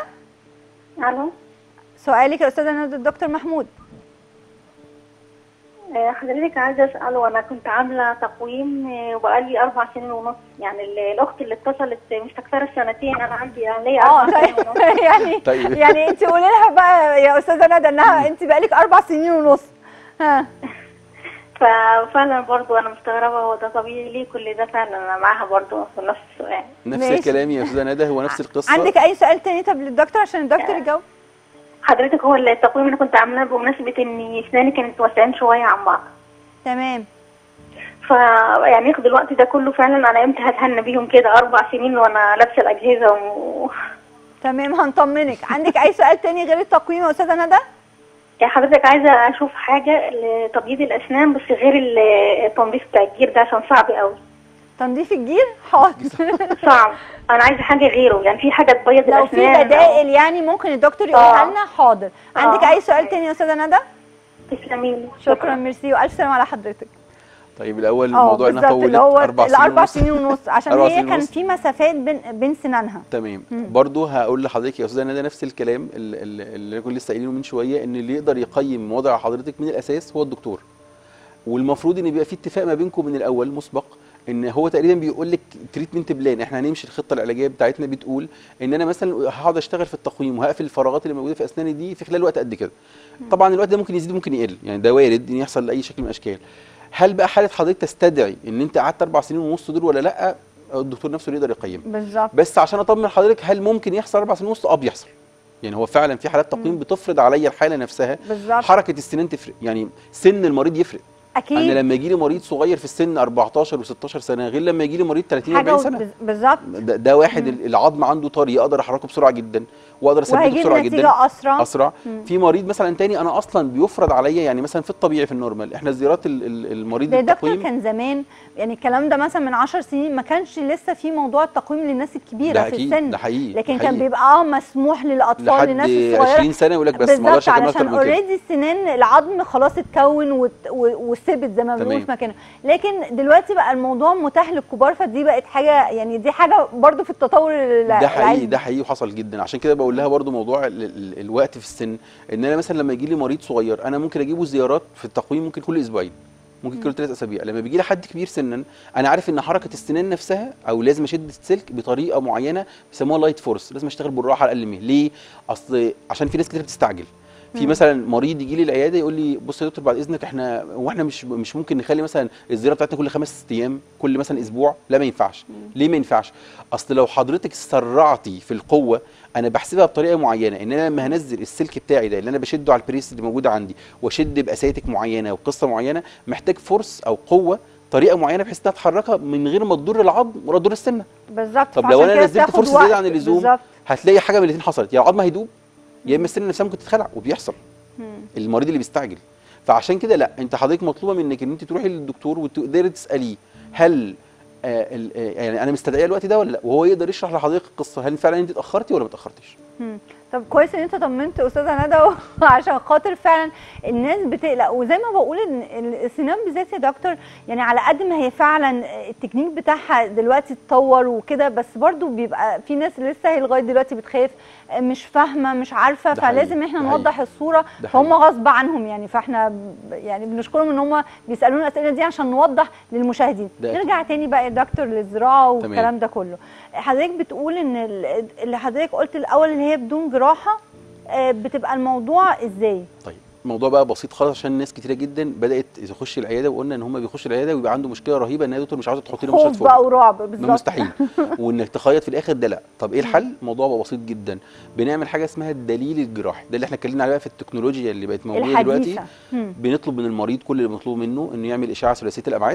الو سؤالك يا استاذه ندى الدكتور محمود آه، حضرتك عايزه اسال وانا كنت عامله تقويم آه، وبقالي اربع سنين ونص يعني ال- الاخت اللي اتصلت مستكثره السنتين انا عندي يعني ليا اه اربع سنين ونص طيب يعني طيب. يعني انت قولي لها بقى يا استاذه ندى انها انت بقالك اربع سنين ونص ها ففعلا برضو انا مستغربه هو ده طبيعي ليه كل ده فعلا انا معاها برضو في نفس السؤال نفس ماشي. الكلام يا استاذه ندى هو نفس القصه عندك اي سؤال تاني طب للدكتور عشان الدكتور يجاوب حضرتك هو التقويم اللي كنت عاملاه بمناسبه ان اسناني كانت واسعين شويه عن بعض تمام ف يعني ياخد الوقت ده كله فعلا انا امتى هتهنى بيهم كده اربع سنين وانا لابسه الاجهزه و... تمام هنطمنك عندك اي سؤال تاني غير التقويم يا استاذه ندى يعني حضرتك عايزه اشوف حاجه لتبييض الاسنان بس غير ال- التنظيف بتاع الجير ده عشان صعب قوي تنظيف الجير حاضر صعب انا عايزه حاجه غيره يعني في حاجه تبيض لو في الاسنان بدائل يعني ممكن الدكتور يقولها آه. لنا حاضر عندك آه. اي سؤال تاني يا استاذه ندى تسلميلي شكرا ميرسي والف سلامه على حضرتك طيب الاول اه الموضوع انها بالظبط طولت اللي هو اربع سنين الاربع ونص. سنين ونص عشان أربع هي سنين كان ونص. في مسافات بين بين سنانها تمام مم. برضو هقول لحضرتك يا استاذه ندى نفس الكلام اللي, اللي كنا لسه قايلينه من شويه ان اللي يقدر يقيم وضع حضرتك من الاساس هو الدكتور والمفروض ان يبقى في اتفاق ما بينكم من الاول مسبق ان هو تقريبا بيقول لك تريتمنت بلان احنا هنمشي الخطه العلاجيه بتاعتنا بتقول ان انا مثلا هقعد اشتغل في التقويم وهقفل الفراغات اللي موجوده في اسناني دي في خلال وقت قد كده طبعا الوقت ده ممكن يزيد ممكن يقل يعني ده وارد ان يحصل لاي شكل من الاشكال هل بقى حاله حضرتك تستدعي ان انت قعدت اربع سنين ونص دول ولا لا الدكتور نفسه اللي يقدر يقيم بالظبط بس عشان اطمن حضرتك هل ممكن يحصل اربع سنين ونص اه بيحصل يعني هو فعلا في حالات تقييم بتفرض عليا الحاله نفسها بالظبط حركه السنان تفرق يعني سن المريض يفرق انا اكيد لما يجي لي مريض صغير في السن 14 و16 سنه غير لما يجي لي مريض 30 حاجه 40 سنه وبز- بالظبط ده, ده واحد ال- العظم عنده طري اقدر احركه بسرعه جدا واقدر اثبته وهيجيب بسرعه جدا نتيجه اسرع اسرع مم. في مريض مثلا تاني انا اصلا بيفرض عليا يعني مثلا في الطبيعي في النورمال احنا زيارات ال- ال- المريض ده يا دكتور التقويم كان زمان يعني الكلام ده مثلا من 10 سنين ما كانش لسه في موضوع التقويم للناس الكبيره ده في اكيد السن ده حقيقي لكن حقيقي. كان بيبقى اه مسموح للاطفال لحد للناس الصغيره 20 سنه يقول لك بس ما بالظبط اقدرش اكمل اكتر علشان من كده اوريدي السنان العظم خلاص اتكون وت- و- وثبت زي ما بنقول تمام. في مكانه لكن دلوقتي بقى الموضوع متاح للكبار فدي بقت حاجه يعني دي حاجه برضو في التطور الع- ده حقيقي العلمي. ده حقيقي وحصل جدا عشان كده بقول لها برضو موضوع ال ال الوقت في السن ان انا مثلا لما يجي لي مريض صغير انا ممكن اجيبه زيارات في التقويم ممكن كل اسبوعين ممكن كل ثلاث اسابيع لما بيجي لي حد كبير سنا انا عارف ان حركه السنان نفسها او لازم اشد السلك بطريقه معينه بيسموها لايت فورس لازم اشتغل بالراحه على الاقل مهل ليه اصل عشان في ناس كتير بتستعجل في مثلا مريض يجي لي العياده يقول لي بص يا دكتور بعد اذنك احنا هو احنا مش مش ممكن نخلي مثلا الزياره بتاعتنا كل خمس ايام كل مثلا اسبوع لا ما ينفعش ليه ما ينفعش اصل لو حضرتك سرعتي في القوه انا بحسبها بطريقه معينه ان انا لما هنزل السلك بتاعي ده اللي انا بشده على البريس اللي موجوده عندي واشد باساتك معينه وقصه معينه محتاج فورس او قوه طريقه معينه بحيث انها اتحركها من غير ما تضر العظم ولا تضر السنه بالظبط طب فعشان لو انا كده نزلت بتاخد فرصه وقت. زياده عن اللزوم بالظبط هتلاقي حاجه من الاثنين حصلت يا العظم هيدوب يا اما السنه نفسها ممكن تتخلع وبيحصل مم. المريض اللي بيستعجل فعشان كده لا انت حضرتك مطلوبه منك ان انت تروحي للدكتور وتقدري تساليه هل آه ال- آه يعني انا مستدعيه الوقت ده ولا لا وهو يقدر يشرح لحضرتك القصه هل فعلا انت اتاخرتي ولا ما اتاخرتيش مم. طب كويس ان انت طمنت استاذه ندى عشان خاطر فعلا الناس بتقلق وزي ما بقول ان السنان بالذات يا دكتور يعني على قد ما هي فعلا التكنيك بتاعها دلوقتي اتطور وكده بس برضو بيبقى في ناس لسه هي لغايه دلوقتي بتخاف مش فاهمه مش عارفه ده حقيقي، فلازم احنا ده نوضح الصوره ده فهم حقيقي. غصب عنهم يعني فاحنا ب- يعني بنشكرهم ان هم بيسالونا الاسئله دي عشان نوضح للمشاهدين ده أكيد. نرجع تاني بقى يا دكتور للزراعه تمام. والكلام ده كله حضرتك بتقول ان ال- اللي حضرتك قلت الاول اللي هي بدون جراحه آه، بتبقى الموضوع ازاي طيب الموضوع بقى بسيط خالص عشان ناس كتيره جدا بدات تخش العياده وقلنا ان هم بيخشوا العياده ويبقى عنده مشكله رهيبه ان يا دكتور مش عاوزه تحطي له مشهد خوف فوق بقى ورعب ده بالظبط مستحيل وانك تخيط في الاخر ده لا طب ايه الحل الموضوع بقى بسيط جدا بنعمل حاجه اسمها الدليل الجراحي ده اللي احنا اتكلمنا عليه بقى في التكنولوجيا اللي بقت موجوده دلوقتي الحديثه مم. بنطلب من المريض كل اللي مطلوب منه انه يعمل اشعه ثلاثيه الابعاد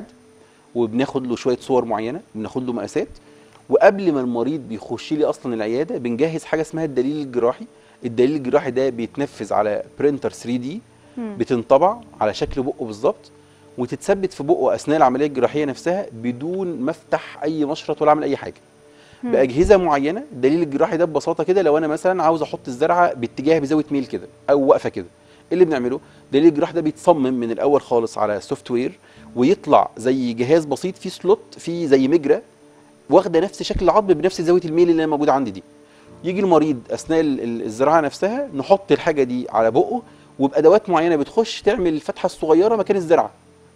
وبناخد له شويه صور معينه بناخد له مقاسات وقبل ما المريض بيخش لي اصلا العياده بنجهز حاجه اسمها الدليل الجراحي الدليل الجراحي ده بيتنفذ على برينتر 3 دي مم. بتنطبع على شكل بقه بالظبط وتتثبت في بقه اثناء العمليه الجراحيه نفسها بدون ما افتح اي مشرط ولا اعمل اي حاجه مم. باجهزه معينه الدليل الجراحي ده ببساطه كده لو انا مثلا عاوز احط الزرعه باتجاه بزاويه ميل كده او واقفه كده ايه اللي بنعمله الدليل الجراحي ده بيتصمم من الاول خالص على سوفت وير ويطلع زي جهاز بسيط فيه سلوت فيه زي مجرى واخده نفس شكل العظم بنفس زاويه الميل اللي موجوده عندي دي يجي المريض اثناء ال- ال- الزراعه نفسها نحط الحاجه دي على بقه وبادوات معينه بتخش تعمل الفتحه الصغيره مكان الزرعه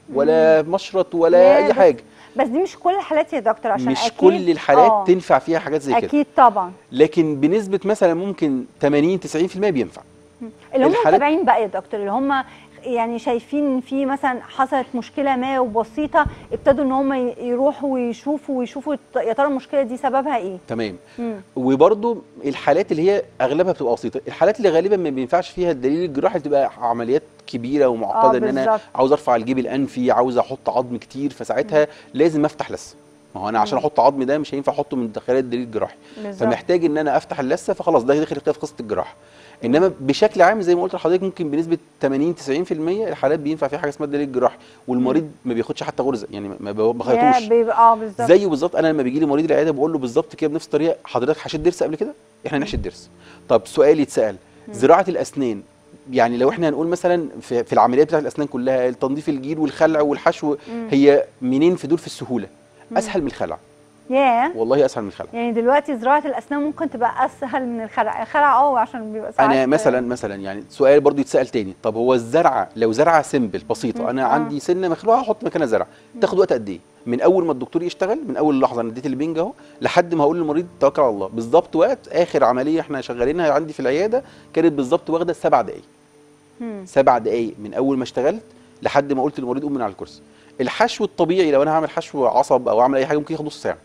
ولا مشرط ولا يا اي بس حاجه بس دي مش كل الحالات يا دكتور عشان مش أكيد كل الحالات آه. تنفع فيها حاجات زي كده اكيد طبعا لكن بنسبه مثلا ممكن 80 90% بينفع اللي هم الحالات- متابعين بقى يا دكتور اللي هم يعني شايفين ان في مثلا حصلت مشكله ما وبسيطه ابتدوا ان هم ي- يروحوا ويشوفوا ويشوفوا الت- يا ترى المشكله دي سببها ايه تمام مم. وبرضو الحالات اللي هي اغلبها بتبقى بسيطه الحالات اللي غالبا ما بينفعش فيها الدليل الجراحي بتبقى عمليات كبيره ومعقده آه، ان انا بالظبط. عاوز ارفع الجيب الانفي عاوز احط عظم كتير فساعتها لازم افتح لسه ما هو انا عشان مم. احط عظم ده مش هينفع احطه من دخلات الدليل الجراحي بالظبط فمحتاج ان انا افتح اللثه فخلاص ده داخل كده في قصه الجراحه انما بشكل عام زي ما قلت لحضرتك ممكن بنسبه 80 90% الحالات بينفع فيها حاجه اسمها الدليل الجراحي والمريض ما بياخدش حتى غرزه يعني ما- ما ما يا خيطوش بيبقى اه بالظبط زيه بالظبط انا لما بيجي لي مريض العياده بقول له بالظبط كده بنفس الطريقه حضرتك حشيت ضرس قبل كده احنا نحشي الضرس طب سؤال يتسال زراعه الاسنان يعني لو احنا هنقول مثلا في, في العمليات بتاعت الاسنان كلها تنظيف الجير والخلع والحشو مم. هي منين في دول في السهوله اسهل من الخلع ياه والله اسهل من الخلع يعني دلوقتي زراعه الاسنان ممكن تبقى اسهل من الخلع الخلع اه عشان بيبقى ساعات انا مثلا مثلا يعني سؤال برضو يتسال تاني طب هو الزرعه لو زرعه سيمبل بسيطه مم. انا آه. عندي سنه مخلوعه احط مكانها زرعه تاخد وقت قد ايه من اول ما الدكتور يشتغل من اول لحظه انا اديت البنج اهو لحد ما هقول للمريض توكل على الله بالظبط وقت اخر عمليه احنا شغالينها عندي في العياده كانت بالظبط واخده سبع دقائق مم. سبع دقائق من اول ما اشتغلت لحد ما قلت للمريض قوم من على الكرسي الحشو الطبيعي لو انا هعمل حشو عصب او اعمل اي حاجه ممكن ياخد نص ساعه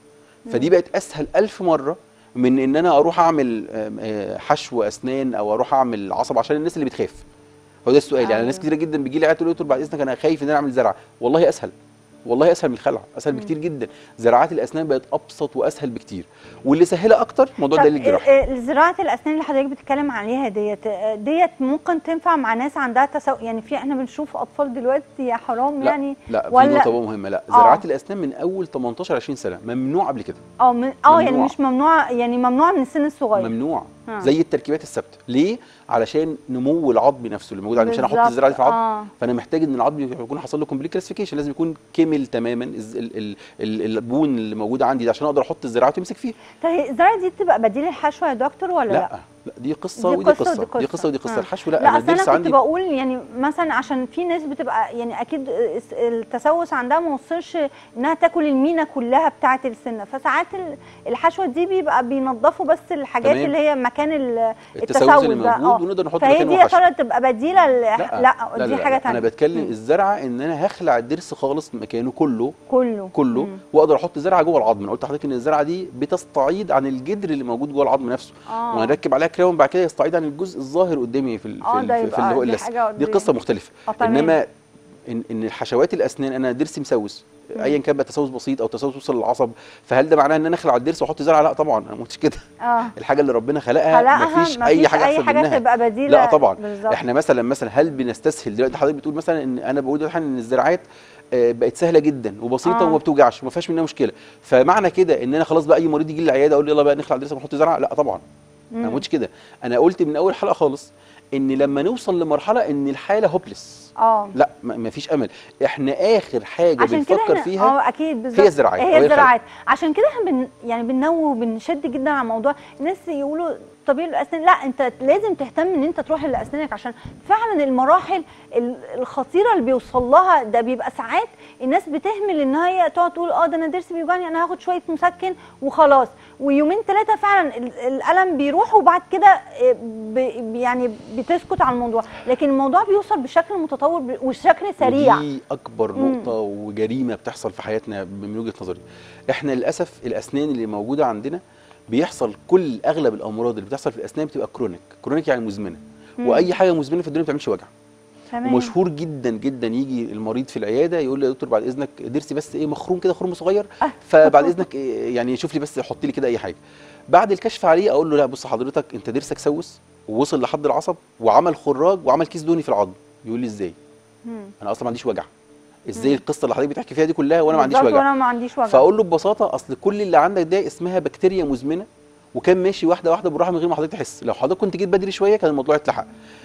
فدي بقت اسهل ألف مره من ان انا اروح اعمل آم، آه، حشو اسنان او اروح اعمل عصب عشان الناس اللي بتخاف هو ده السؤال يعني أيوة. ناس كتيره جدا بيجي لي عيال تقول لي دكتور بعد اذنك انا خايف ان انا اعمل زرعه والله اسهل والله اسهل من الخلع اسهل بكتير جدا زراعات الاسنان بقت ابسط واسهل بكتير واللي سهلها اكتر موضوع طب ده الجراحه آه، آه، زراعه الاسنان اللي حضرتك بتتكلم عليها ديت آه، ديت ممكن تنفع مع ناس عندها تسو يعني في احنا بنشوف اطفال دلوقتي يا حرام لا يعني لا في ولا- نقطه بقى مهمه لا آه. زراعات الاسنان من اول 18 20 سنه ممنوع قبل كده اه من اه يعني ممنوع. مش ممنوع يعني ممنوع من السن الصغير ممنوع آه. زي التركيبات الثابته ليه علشان نمو العظم نفسه اللي موجود عندي عشان احط بالظبط، الزراعه دي في العظم آه. فانا محتاج ان العظم يكون حصل له كومبليت كلاسيفيكيشن لازم يكون كمل تماما الز- ال- ال- ال- البون اللي موجود عندي ده عشان اقدر احط الزراعه وتمسك فيها طيب الزراعه دي بتبقى بديل الحشوه يا دكتور ولا لا؟ لا لا دي قصه دي ودي قصة قصه ودي دي قصة. قصه ودي قصه آه. الحشو لا, لا انا اصل انا الضرس كنت عندي بقول يعني مثلا عشان في ناس بتبقى يعني اكيد الس- التسوس عندها ما وصلش انها تاكل المينا كلها بتاعه السنه فساعات ال- الحشوه دي بيبقى بينضفوا بس الحاجات تمام. اللي هي مكان ال- التسوس التسوس اللي ده موجود اه ونقدر نحط فهي مكانه دي يا حشو. ترى تبقى بديله ل- لا, دي حاجه ثانيه انا بتكلم الزرعه ان انا هخلع الضرس خالص مكانه كله كله كله مم. واقدر احط زرعه جوه العظم انا قلت لحضرتك ان الزرعه دي بتستعيد عن الجدر اللي موجود جوه العظم نفسه اه وهنركب عليها كراون بعد كده يستعيد عن الجزء الظاهر قدامي في ال- اه في, ده ال- في يبقى اللي هو دي اللثه حاجه دي قصه مختلفه اه تمام. انما ان ان الحشوات الاسنان انا ضرسي مسوس ايا كان بقى تسوس بسيط او تسوس وصل للعصب فهل ده معناه ان انا اخلع الضرس واحط زرعه لا طبعا انا ما قلتش كده اه الحاجه اللي ربنا خلقها خلقها مفيش اي حاجه اي احسن حاجه منها تبقى بديله لا طبعا بالظبط. احنا مثلا مثلا هل بنستسهل دلوقتي حضرتك بتقول مثلا ان انا بقول دلوقتي ان الزراعات آه، بقت سهله جدا وبسيطه آه. وما بتوجعش وما فيهاش منها مشكله فمعنى كده ان انا خلاص بقى اي مريض يجي لي العياده اقول له يلا بقى نخلع الضرس ونحط زرعه لا طبعا انا ما قلتش كده انا قلت من اول حلقه خالص ان لما نوصل لمرحله ان الحاله هوبلس اه لا ما ما فيش امل احنا اخر حاجه عشان كده بنفكر احنا فيها اه اكيد بالظبط هي الزراعات أو هي هي الزراعات عشان كده احنا بن يعني بننوه وبنشد جدا على موضوع الناس يقولوا طبيب الاسنان لا انت لازم تهتم ان انت تروح لاسنانك عشان فعلا المراحل ال- الخطيره اللي بيوصل لها ده بيبقى ساعات الناس بتهمل ان هي تقعد تقول اه ده انا ضرسي بيوجعني انا هاخد شويه مسكن وخلاص ويومين ثلاثه فعلا ال- الالم بيروح وبعد كده آه، ب- يعني بتسكت على الموضوع لكن الموضوع بيوصل بشكل متطور ب- وشكل سريع ودي اكبر مم. نقطه وجريمه بتحصل في حياتنا من وجهه نظري احنا للاسف الاسنان اللي موجوده عندنا بيحصل كل اغلب الامراض اللي بتحصل في الاسنان بتبقى كرونيك كرونيك يعني مزمنه مم. واي حاجه مزمنه في الدنيا ما بتعملش وجع تمام ومشهور جدا جدا يجي المريض في العياده يقول لي يا دكتور بعد اذنك ضرسي بس ايه مخروم كده خرم صغير آه. فبعد اذنك إيه يعني شوف لي بس حط لي كده اي حاجه بعد الكشف عليه اقول له لا بص حضرتك انت ضرسك سوس ووصل لحد العصب وعمل خراج وعمل كيس دهني في العظم يقول لي ازاي مم. انا اصلا ما عنديش وجع ازاي القصه اللي حضرتك بتحكي فيها دي كلها وانا ما عنديش بالظبط وجع وانا ما عنديش وجع فاقول له ببساطه اصل كل اللي عندك ده اسمها بكتيريا مزمنه وكان ماشي واحده واحده بالراحه من غير ما حضرتك تحس لو حضرتك كنت جيت بدري شويه كان الموضوع اتلحق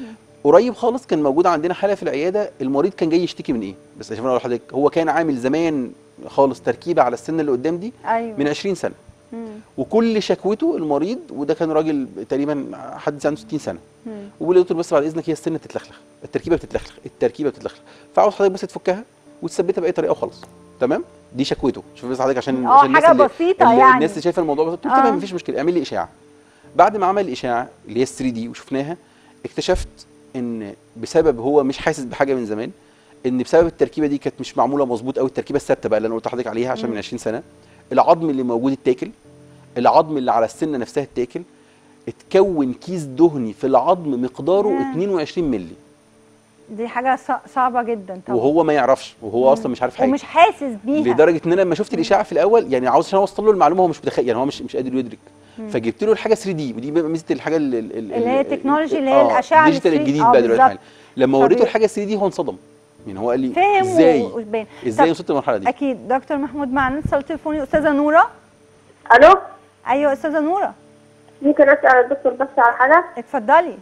قريب خالص كان موجود عندنا حاله في العياده المريض كان جاي يشتكي من ايه بس عشان اقول لحضرتك هو كان عامل زمان خالص تركيبه على السن اللي قدام دي ايوه من 20 سنه مم. وكل شكوته المريض وده كان راجل تقريبا حد عنده 60 سنه مم. وبيقول لي يا دكتور بس بعد اذنك هي السنه بتتلخلخ التركيبه بتتلخلخ التركيبه بتتلخلخ فعاوز حضرتك بس تفكها وتثبتها باي طريقه وخلاص تمام دي شكوته شوف بس حضرتك عشان اه عشان الناس حاجه اللي بسيطه اللي يعني الناس اللي شايفه الموضوع بسيط قلت له آه. تمام مفيش مشكله اعمل لي اشعه بعد ما عمل الاشعه اللي هي 3 دي وشفناها اكتشفت ان بسبب هو مش حاسس بحاجه من زمان ان بسبب التركيبه دي كانت مش معموله مظبوط قوي التركيبه الثابته بقى اللي انا قلت لحضرتك عليها عشان مم. من 20 سنه العظم اللي موجود اتاكل العظم اللي على السنه نفسها اتاكل اتكون كيس دهني في العظم مقداره ياه. 22 مللي دي حاجه ص- صعبه جدا طبعا وهو ما يعرفش وهو اصلا مش عارف حاجه ومش حاسس بيها لدرجه ان انا لما شفت الاشاعه في الاول يعني عاوز عشان اوصل له المعلومه هو مش متخيل يعني هو مش مش قادر يدرك فجبت له الحاجه 3 دي ودي بقى ميزه الحاجه اللي, اللي هي التكنولوجي اللي هي الأشعة الديجيتال ال 3D الجديد آه بقى دلوقتي بالظبط. حالا. لما وريته طبيعي. الحاجه 3 دي هو انصدم يعني هو قال لي فاهم ازاي و- وباين ازاي طب وصلت للمرحله دي اكيد دكتور محمود معنا اتصال تليفوني استاذه نوره الو ايوه استاذه نوره ممكن اسال الدكتور بس على حاجه اتفضلي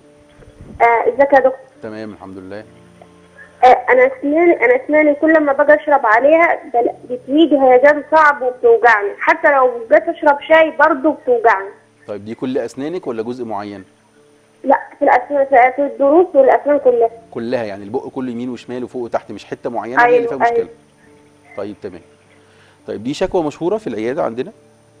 آه، ازيك يا دكتور تمام الحمد لله آه، انا اسناني انا اسناني كل ما باجي اشرب عليها بل- بتيجي هيجان صعب وبتوجعني حتى لو جيت اشرب شاي برضه بتوجعني طيب دي كل اسنانك ولا جزء معين لا في الاسنان في في الضروس والاسنان كلها كلها يعني البق كله يمين وشمال وفوق وتحت مش حته معينه هي اللي أيوة، فيها مشكله أيوة. طيب تمام طيب دي شكوى مشهوره في العياده عندنا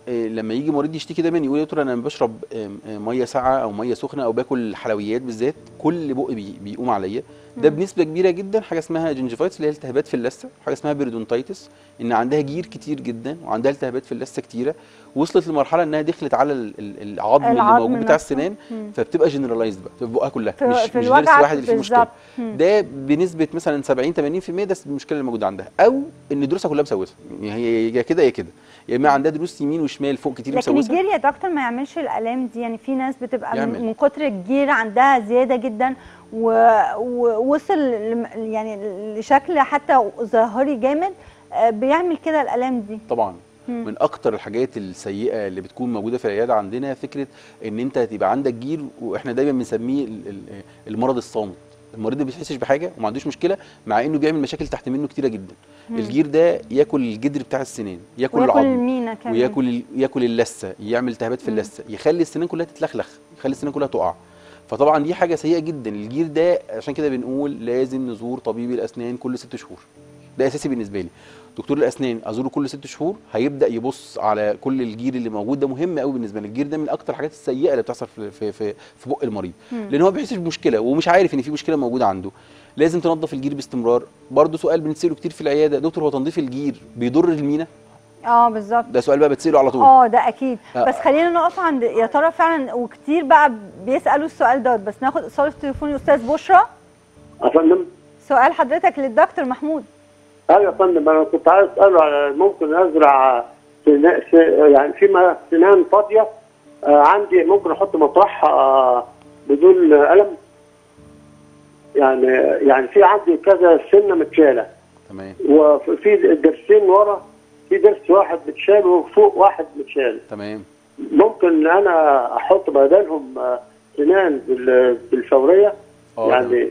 آه، لما يجي مريض يشتكي دايما يقول يا دكتور انا لما بشرب آم، آم، ميه ساقعه او ميه سخنه او باكل حلويات بالذات كل بق بي بيقوم عليا ده بنسبه كبيره جدا حاجه اسمها جنجفايتس اللي هي التهابات في اللثه حاجه اسمها بيرودونتايتس ان عندها جير كتير جدا وعندها التهابات في اللثه كتيره وصلت لمرحله انها دخلت على ال- ال- العظم اللي العظم موجود بتاع نفسه. السنان مم. فبتبقى جنرالايزد بقى في بقها كلها في- مش في مش ضرس الوجع واحد اللي فيه مشكله بالظبط. مم. ده بنسبه مثلا 70 80% ده المشكله اللي موجوده عندها او ان دروسها كلها مسوسه يعني هي يا كده يا كده يا اما عندها دروس يمين وشمال فوق كتير لكن مسوسه الجير يا دكتور ما يعملش الالام دي يعني في ناس بتبقى من, يعمل. من كتر الجير عندها زياده جدا و- ووصل لم- يعني لشكل حتى ظاهري جامد آه، بيعمل كده الالام دي طبعا مم. من اكتر الحاجات السيئه اللي بتكون موجوده في العياده عندنا فكره ان انت تبقى عندك جير واحنا دايما بنسميه ال- ال- المرض الصامت المريض ما بيحسش بحاجه وما عندوش مشكله مع انه بيعمل مشاكل تحت منه كتيره جدا مم. الجير ده ياكل الجدر بتاع السنان ياكل وياكل العظم المينا كمان وياكل ال- ياكل اللثه يعمل التهابات في مم. اللثه يخلي السنان كلها تتلخلخ يخلي السنان كلها تقع فطبعا دي حاجه سيئه جدا الجير ده عشان كده بنقول لازم نزور طبيب الاسنان كل ست شهور ده اساسي بالنسبه لي دكتور الاسنان ازوره كل ست شهور هيبدا يبص على كل الجير اللي موجود ده مهم قوي بالنسبه لي الجير ده من اكتر الحاجات السيئه اللي بتحصل في في في, في بق المريض مم. لان هو ما بيحسش بمشكله ومش عارف ان في مشكله موجوده عنده لازم تنظف الجير باستمرار برضه سؤال بنساله كتير في العياده دكتور هو تنظيف الجير بيضر المينا اه بالظبط ده سؤال بقى بتساله على طول اه ده اكيد آه. بس خلينا نقف عند يا ترى فعلا وكتير بقى بيسالوا السؤال دوت بس ناخد اتصال في تليفون الاستاذ بشرى يا فندم سؤال حضرتك للدكتور محمود ايوه يا فندم انا كنت عايز اساله على ممكن ازرع سنا- س- يعني في م- سنان فاضيه آه، عندي ممكن احط مطرحها آه، بدون قلم يعني يعني في عندي كذا سنه متشاله تمام وفي درسين ورا في درس واحد متشال وفوق واحد متشال تمام ممكن ان انا احط بدلهم آه، سنان بال- بالفوريه اه يعني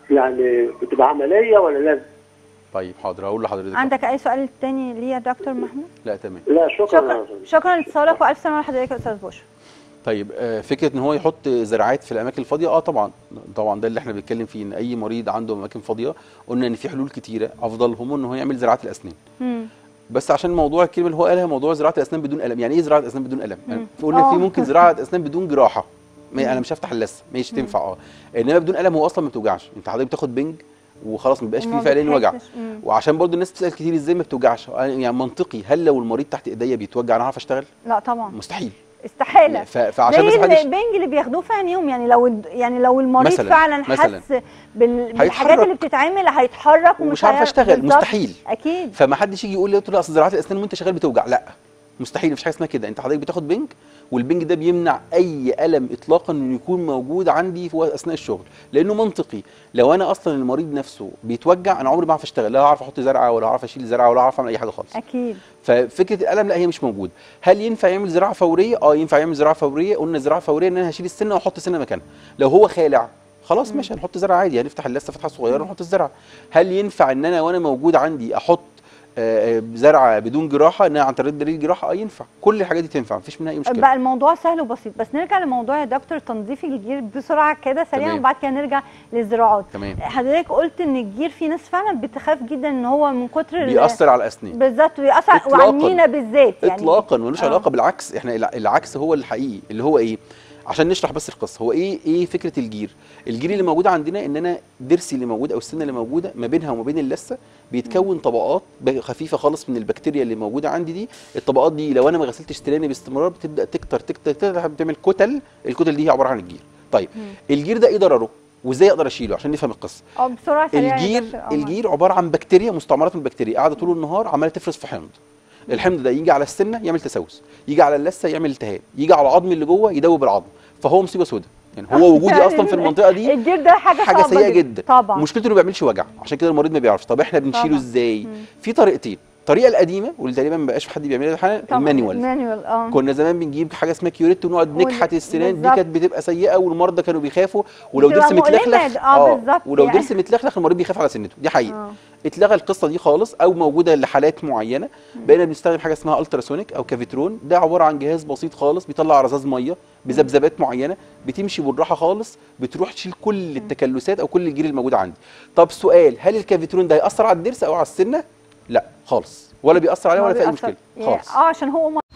يعني بتبقى عمليه ولا لازم؟ طيب حاضر هقول لحضرتك عندك اي سؤال تاني ليه يا دكتور محمود لا تمام لا شكرا يا شكرا فندم. شكرا لاتصالك والف سلامه لحضرتك يا استاذ بشرى طيب آه، فكره ان هو يحط زراعات في الاماكن الفاضيه اه طبعا طبعا ده اللي احنا بنتكلم فيه ان اي مريض عنده اماكن فاضيه قلنا ان في حلول كتيره افضلهم ان هو يعمل زراعه الاسنان مم. بس عشان موضوع الكلمه اللي هو قالها موضوع زراعه الاسنان بدون الم يعني ايه زراعه اسنان بدون الم يعني مم. قلنا آه. في ممكن زراعه اسنان بدون جراحه ما انا مش هفتح اللثه ماشي تنفع اه انما بدون الم هو اصلا ما بتوجعش انت حضرتك بتاخد بنج وخلاص ما بيبقاش فيه وما فعليا وجع بتحسش. مم. وعشان برضو الناس بتسال كتير ازاي ما بتوجعش يعني منطقي هل لو المريض تحت ايديا بيتوجع انا هعرف اشتغل لا طبعا مستحيل استحاله ف- فعشان بس زي محدش البنج اللي بياخدوه في عينيهم يعني لو الد- يعني لو المريض مثلاً- فعلا مثلاً. حس بال- بالحاجات هيتحرك. اللي بتتعمل هيتحرك ومش عارف هيعرف- اشتغل بالظبط. مستحيل اكيد فما حدش يجي يقول لي لا اصل زراعه الاسنان وانت شغال بتوجع لا مستحيل مفيش حاجه اسمها كده انت حضرتك بتاخد بنج والبنج ده بيمنع اي الم اطلاقا انه يكون موجود عندي في اثناء الشغل لانه منطقي لو انا اصلا المريض نفسه بيتوجع انا عمري ما اعرف اشتغل لا هعرف احط زرعه ولا هعرف اشيل زرعه ولا هعرف اعمل اي حاجه خالص اكيد ففكره الالم لا هي مش موجوده هل ينفع يعمل زراعه فوريه اه ينفع يعمل زراعه فوريه قلنا زراعه فوريه ان انا هشيل السنه واحط سنه مكانها لو هو خالع خلاص ماشي هنحط زرعه عادي هنفتح اللثه فتحه صغيره ونحط الزرعه هل ينفع ان انا وانا موجود عندي احط آه، آه، زرعه بدون جراحه ان انا عن طريق دليل جراحه اه ينفع كل الحاجات دي تنفع مفيش منها اي مشكله بقى الموضوع سهل وبسيط بس نرجع لموضوع يا دكتور تنظيف الجير بسرعه كده سريعا تمام. وبعد كده نرجع للزراعات تمام حضرتك قلت ان الجير في ناس فعلا بتخاف جدا ان هو من كتر ال- بيأثر على الاسنان بالظبط بيأثر إطلاقاً. وعلى المينا بالذات يعني اطلاقا ملوش آه. علاقه بالعكس احنا الع- العكس هو الحقيقي اللي هو ايه عشان نشرح بس القصه هو ايه ايه فكره الجير الجير اللي موجود عندنا ان انا ضرسي اللي موجود او السنه اللي موجوده ما بينها وما بين اللثه بيتكون طبقات ب- خفيفه خالص من البكتيريا اللي موجوده عندي دي الطبقات دي لو انا ما غسلتش سناني باستمرار بتبدا تكتر تكتر تكتر بتعمل كتل الكتل دي هي عباره عن الجير طيب مم. الجير ده ايه ضرره وازاي اقدر اشيله عشان نفهم القصه اه بسرعه سريعه يا الجير دكتور. آه، الجير عباره عن بكتيريا مستعمرات من البكتيريا قاعده طول النهار عماله تفرز في حمض الحمض ده يجي على السنه يعمل تسوس يجي على اللثه يعمل التهاب يجي على العظم اللي جوه يدوب العظم فهو مصيبه سوداء يعني هو وجودي يعني اصلا في المنطقه دي الجير ده حاجه حاجه صعبة سيئه جدا طبعا مشكلته انه ما بيعملش وجع عشان كده المريض ما بيعرفش طب احنا بنشيله طبعا. ازاي مم. في طريقتين الطريقه القديمه واللي تقريبا ما بقاش حد بيعملها الحقيقه طبعاً. المانيوال المانيوال اه كنا زمان بنجيب حاجه اسمها كيوريت ونقعد وال- نكحت السنان دي بالظبط. كانت بتبقى سيئه والمرضى كانوا بيخافوا ولو بتبقى ضرس مؤلمة. متلخلخ آه، بالظبط ولو يعني. ضرس متلخلخ المريض بيخاف على سنته دي حقيقه آه. اتلغى القصه دي خالص او موجوده لحالات معينه بقينا بنستخدم حاجه اسمها التراسونيك او كافيترون ده عباره عن جهاز بسيط خالص بيطلع رذاذ ميه بذبذبات معينه بتمشي بالراحه خالص بتروح تشيل كل التكلسات او كل الجير الموجوده عندي طب سؤال هل الكافيترون ده هياثر على الضرس او على السنه لا خالص ولا بيأثر عليه ما ولا في اي بيأثر- مشكله يعني- خالص اه عشان هو